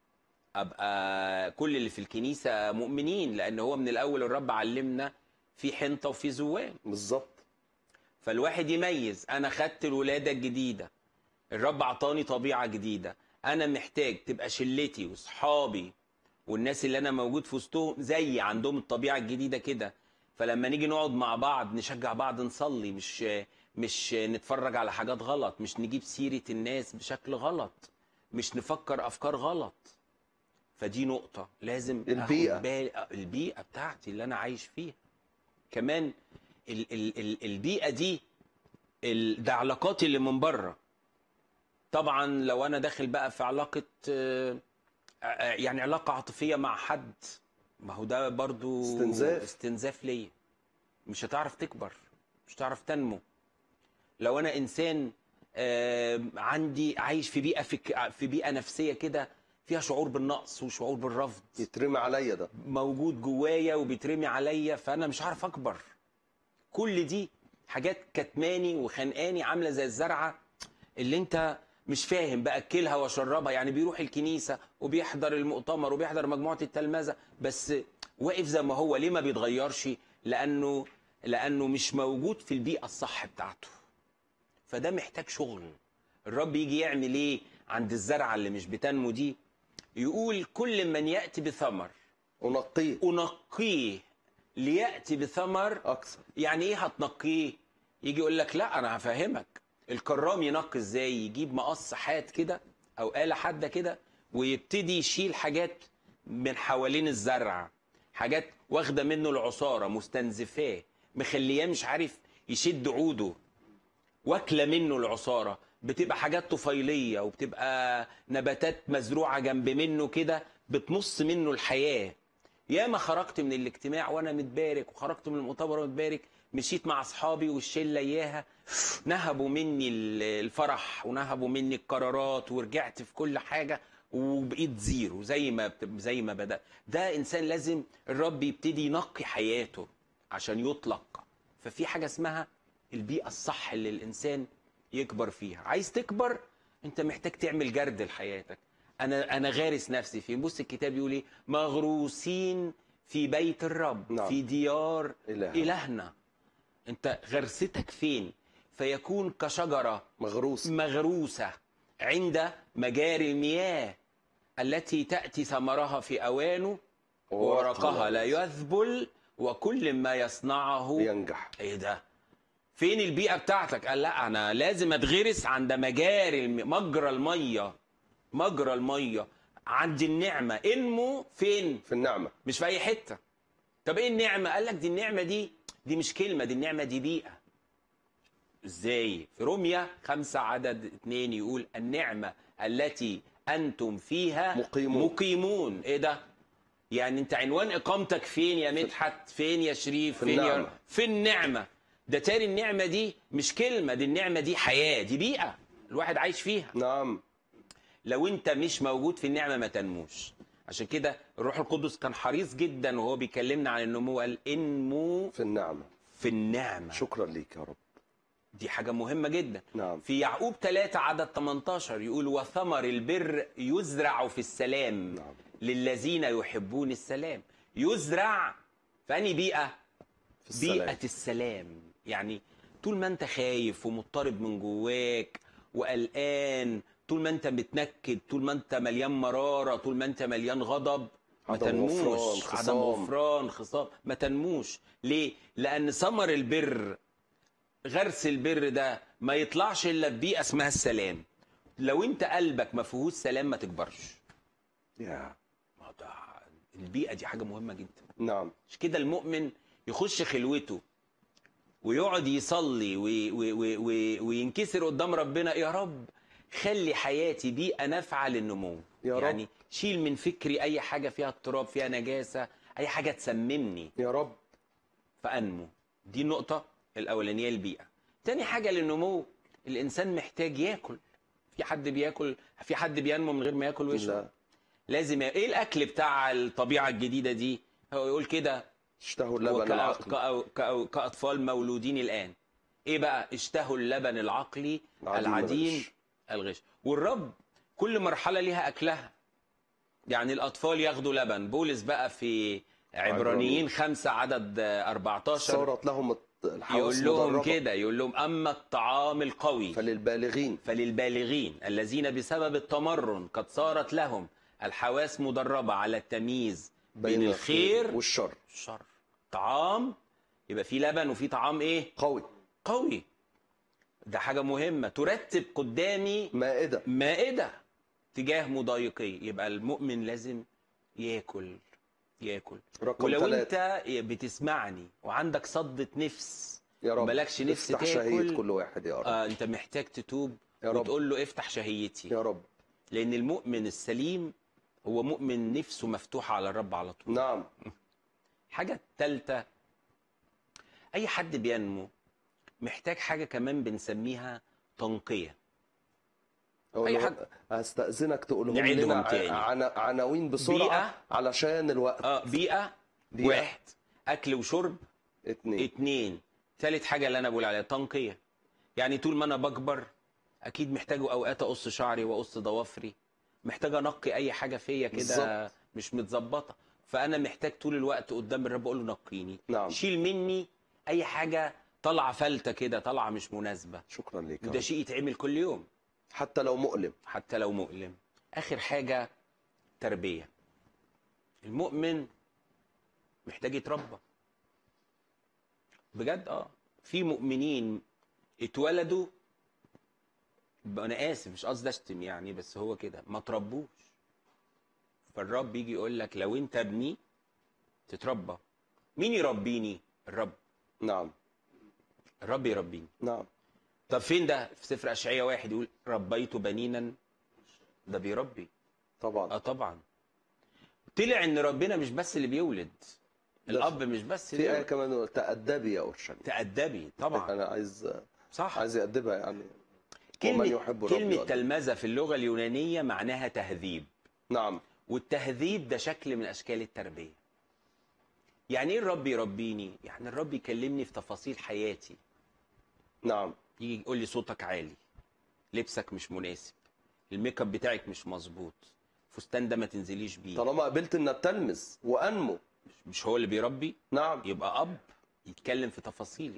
ابقى كل اللي في الكنيسه مؤمنين لان هو من الاول الرب علمنا في حنطه وفي زوان بالظبط فالواحد يميز انا خدت الولاده الجديده الرب عطاني طبيعه جديده انا محتاج تبقى شلتي واصحابي والناس اللي انا موجود في وسطهم زي عندهم الطبيعه الجديده كده فلما نيجي نقعد مع بعض نشجع بعض نصلي مش مش نتفرج على حاجات غلط مش نجيب سيره الناس بشكل غلط مش نفكر افكار غلط فدي نقطه لازم آخد البيئة. بالي البيئه بتاعتي اللي انا عايش فيها كمان ال ال ال البيئه دي ال- ده علاقاتي اللي من بره طبعا لو انا داخل بقى في علاقه آه، آه، يعني علاقه عاطفيه مع حد ما هو ده برضو استنزاف. استنزاف ليا مش هتعرف تكبر مش هتعرف تنمو لو انا انسان آه، عندي عايش في بيئه فك... في بيئه نفسيه كده فيها شعور بالنقص وشعور بالرفض يترمي عليا ده موجود جوايا وبيترمي عليا فانا مش عارف اكبر كل دي حاجات كتماني وخانقاني عامله زي الزرعه اللي انت مش فاهم باكلها واشربها يعني بيروح الكنيسه وبيحضر المؤتمر وبيحضر مجموعه التلمذه بس واقف زي ما هو ليه ما بيتغيرش لانه لانه مش موجود في البيئه الصح بتاعته فده محتاج شغل الرب يجي يعمل ايه عند الزرعه اللي مش بتنمو دي يقول كل من ياتي بثمر انقيه انقيه لياتي بثمر اكثر يعني ايه هتنقيه يجي يقول لك لا انا هفهمك الكرام ينقي ازاي يجيب مقص حاد كده او آلة حادة كده ويبتدي يشيل حاجات من حوالين الزرع حاجات واخده منه العصاره مستنزفاه مخلياه مش عارف يشد عوده واكله منه العصاره بتبقى حاجات طفيليه وبتبقى نباتات مزروعه جنب منه كده بتمص منه الحياه ياما خرجت من الاجتماع وانا متبارك وخرجت من المؤتمر وانا متبارك مشيت مع اصحابي والشله اياها نهبوا مني ال- الفرح ونهبوا مني القرارات ورجعت في كل حاجه وبقيت زيرو زي ما بت- زي ما بدا ده انسان لازم الرب يبتدي ينقي حياته عشان يطلق ففي حاجه اسمها البيئه الصح اللي الانسان يكبر فيها عايز تكبر انت محتاج تعمل جرد لحياتك انا انا غارس نفسي فين بص الكتاب يقول ايه مغروسين في بيت الرب نعم. في ديار إله. الهنا انت غرستك فين فيكون كشجره مغروس مغروسه عند مجاري المياه التي تاتي ثمرها في اوانه وورقها لا يذبل وكل ما يصنعه ينجح ايه ده فين البيئه بتاعتك قال لا انا لازم اتغرس عند مجاري الم... مجرى الميه مجرى الميه عند النعمه انمو فين في النعمة مش في اي حته طب ايه النعمه قال لك دي النعمه دي دي مش كلمه دي النعمه دي بيئه ازاي في روميا خمسة عدد اتنين يقول النعمه التي انتم فيها مقيمون. مقيمون ايه ده يعني انت عنوان اقامتك فين يا مدحت فين يا شريف في فين النعمة. يا في النعمه ده تاني النعمه دي مش كلمه دي النعمه دي حياه دي بيئه الواحد عايش فيها نعم لو انت مش موجود في النعمه ما تنموش عشان كده الروح القدس كان حريص جدا وهو بيكلمنا عن النمو قال انمو في النعمة في النعمه شكرا ليك يا رب دي حاجه مهمه جدا نعم في يعقوب 3 عدد 18 يقول وثمر البر يزرع في السلام نعم للذين يحبون السلام يزرع في انهي بيئه في السلام بيئة السلام يعني طول ما انت خايف ومضطرب من جواك وقلقان طول ما انت متنكد طول ما انت مليان مرارة طول ما انت مليان غضب ما عدم تنموش غفران، عدم خصام. غفران خصام ما تنموش ليه لان ثمر البر غرس البر ده ما يطلعش الا ببيئة اسمها السلام لو انت قلبك ما فيهوش سلام ما تكبرش يا ما ده البيئة دي حاجة مهمة جدا نعم مش كده المؤمن يخش خلوته ويقعد يصلي وي وي وي وي وينكسر قدام ربنا يا رب خلي حياتي بيئة نافعة للنمو يا رب. يعني شيل من فكري أي حاجة فيها اضطراب فيها نجاسة أي حاجة تسممني يا رب فأنمو دي النقطة الأولانية البيئة تاني حاجة للنمو الإنسان محتاج ياكل في حد بياكل في حد بينمو من غير ما ياكل ويشرب لا لازم ي... ايه الاكل بتاع الطبيعه الجديده دي هو يقول كده اشتهوا اللبن وكأ- العقل كأ- كأ- كاطفال مولودين الان ايه بقى اشتهوا اللبن العقلي العديم العديم الغش. الغش والرب كل مرحله ليها اكلها يعني الاطفال ياخدوا لبن بولس بقى في عبرانيين. عبرانيين خمسة عدد 14 صارت لهم الت- الحواس يقول لهم مدربة. كده يقول لهم اما الطعام القوي فللبالغين فللبالغين الذين بسبب التمرن قد صارت لهم الحواس مدربة على التمييز بين الخير والشر والشر طعام يبقى في لبن وفي طعام ايه قوي قوي ده حاجة مهمة ترتب قدامي مائدة مائدة تجاه مضايقي يبقى المؤمن لازم ياكل ياكل رقم ولو ثلاثة انت بتسمعني وعندك صدة نفس يا رب مالكش نفس افتح شهية تاكل كل واحد يا رب آه انت محتاج تتوب يا رب. وتقول له افتح شهيتي يا رب لان المؤمن السليم هو مؤمن نفسه مفتوحه على الرب على طول نعم حاجه الثالثه اي حد بينمو محتاج حاجه كمان بنسميها تنقيه أقول أي له حد. هستأذنك تقولهم نعيدهم لنا تاني. عن... عناوين بسرعة بيئة. علشان الوقت اه بيئه بيئة. واحد اكل وشرب اتنين اتنين تالت حاجه اللي انا بقول عليها تنقيه يعني طول ما انا بكبر اكيد محتاج اوقات اقص شعري واقص ضوافري محتاج انقي اي حاجه فيا كده بالظبط. مش متظبطه فانا محتاج طول الوقت قدام الرب اقول له نقيني نعم. شيل مني اي حاجه طالعه فلته كده طالعه مش مناسبه شكرا لك يا وده رب. شيء يتعمل كل يوم حتى لو مؤلم حتى لو مؤلم اخر حاجه تربيه المؤمن محتاج يتربى بجد اه في مؤمنين اتولدوا ب- انا اسف مش قصدي اشتم يعني بس هو كده ما تربوش فالرب يجي يقول لك لو انت ابني تتربى مين يربيني الرب نعم الرب يربيني نعم طب فين ده في سفر اشعياء واحد يقول ربيت بنينا ده بيربي اه طبعا طبعا طلع ان ربنا مش بس اللي بيولد الاب مش بس اللي في آية بيولد. كمان تأدبي يا أورشليم تأدبي طبعا أنا عايز صح عايز يأدبها يعني ومن كلمة يحب الرب كلمة يؤدب. تلمذة في اللغة اليونانية معناها تهذيب نعم والتهذيب ده شكل من اشكال التربيه يعني ايه الرب يربيني يعني الرب يكلمني في تفاصيل حياتي نعم يجي يقول لي صوتك عالي لبسك مش مناسب الميك اب بتاعك مش مظبوط فستان ده ما تنزليش بيه طالما قبلت ان اتلمذ وانمو مش هو اللي بيربي نعم يبقى اب يتكلم في تفاصيلي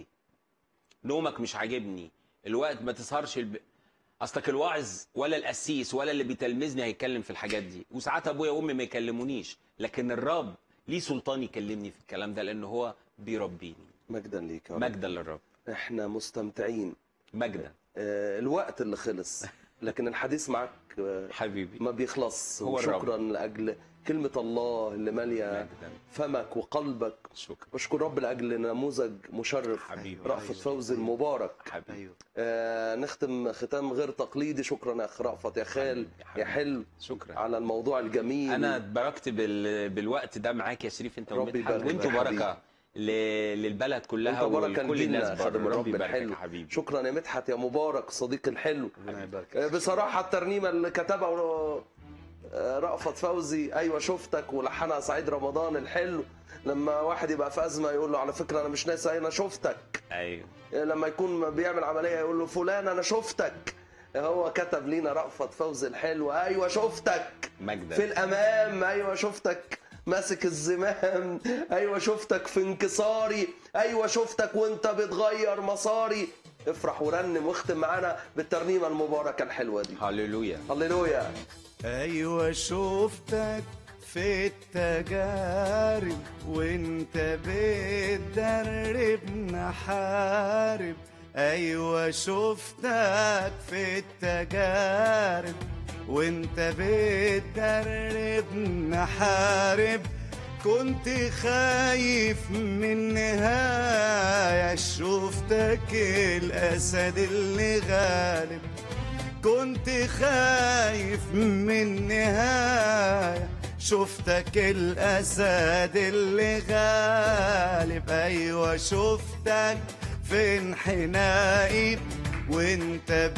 نومك مش عاجبني الوقت ما تسهرش الب... اصلك الواعظ ولا القسيس ولا اللي بيتلمذني هيتكلم في الحاجات دي وساعات ابويا وامي ما يكلمونيش لكن الرب ليه سلطان يكلمني في الكلام ده لان هو بيربيني مجدا ليك يا رب مجدا للرب احنا مستمتعين مجدا آه، الوقت اللي خلص لكن الحديث معك آه، حبيبي ما بيخلص هو وشكرا لاجل كلمه الله اللي ماليه مجدا فمك وقلبك شكرا بشكر رب لاجل نموذج مشرف حبيبي. رأفت فوزي المبارك حبيبي ايوه آه نختم ختام غير تقليدي شكرا يا اخ رأفت يا خال حبيبي، يا حبيبي. حلو شكرا على الموضوع الجميل انا اتباركت بال... بالوقت ده معاك يا شريف انت ربي ومدحت يبارك وانتوا يا حبيبي. بركه ل... للبلد كلها انت بركه ولكل لينا الناس خادم بره الرب ربي يباركك الحلو يا حبيبي شكرا يا مدحت يا مبارك صديقي الحلو ربنا يبارك آه، بصراحه الترنيمه اللي كتبها آه، رأفت فوزي ايوه شفتك ولحنها سعيد رمضان الحلو لما واحد يبقى في ازمه يقول له على فكره انا مش ناسي انا شفتك ايوه لما يكون بيعمل عمليه يقول له فلان انا شفتك هو كتب لينا رأفت فوزي الحلو ايوه شفتك مجدا في الامام ايوه شفتك ماسك الزمام ايوه شفتك في انكساري ايوه شفتك وانت بتغير مساري افرح ورنم واختم معانا بالترنيمه المباركه الحلوه دي هللويا هللويا ايوه شفتك في التجارب وانت بتدربنا حارب ايوه شفتك في التجارب وانت بتدربنا حارب كنت خايف من نهاية شفتك الأسد اللي غالب كنت خايف من نهاية شفتك الأسد اللي غالب أيوة شفتك في انحنائي وانت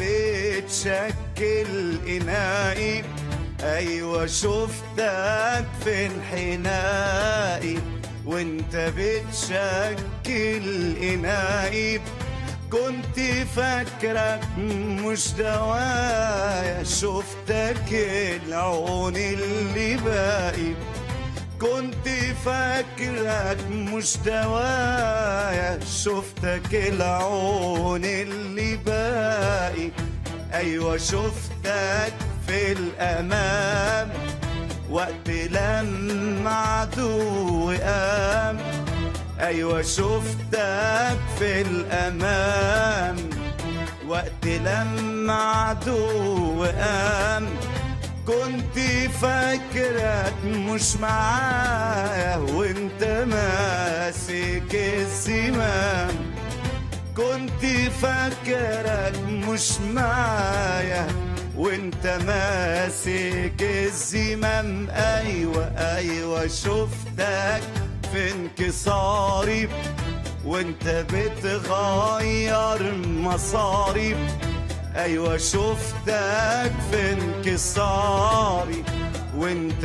بتشكل إنائي أيوة شفتك في انحنائي وانت بتشكل إنائي كنت فاكرك مش دوايا شفتك العون اللي باقي كنت فاكرك مش دوايا شفتك العون اللي باقي ايوه شفتك في الامام وقت لما عدو قام ايوه شفتك في الامام وقت لما عدو قام كنت فاكرك مش معايا وانت ماسك الزمام كنت فاكرك مش معايا وانت ماسك الزمام ايوه ايوه شفتك في انكساري وانت بتغير مصاري ايوه شفتك في انكساري وانت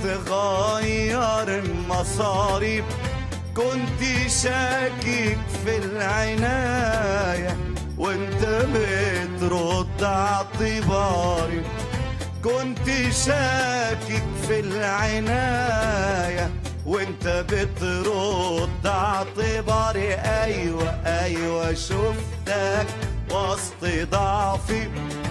بتغير مصاري كنت شاكك في العناية وانت بترد اعتباري كنت شاكك في العناية وانت بترد اعتباري ايوه ايوه شفتك وسط ضعفي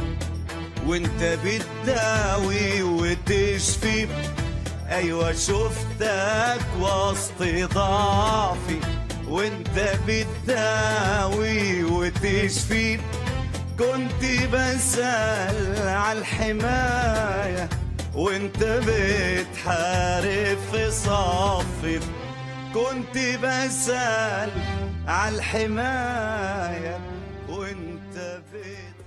وانت بتداوي وتشفي ايوه شفتك وسط ضعفي وانت بتداوي وتشفي كنت بسأل على الحماية وانت بتحارب في صفي كنت بسأل على الحماية وانت بت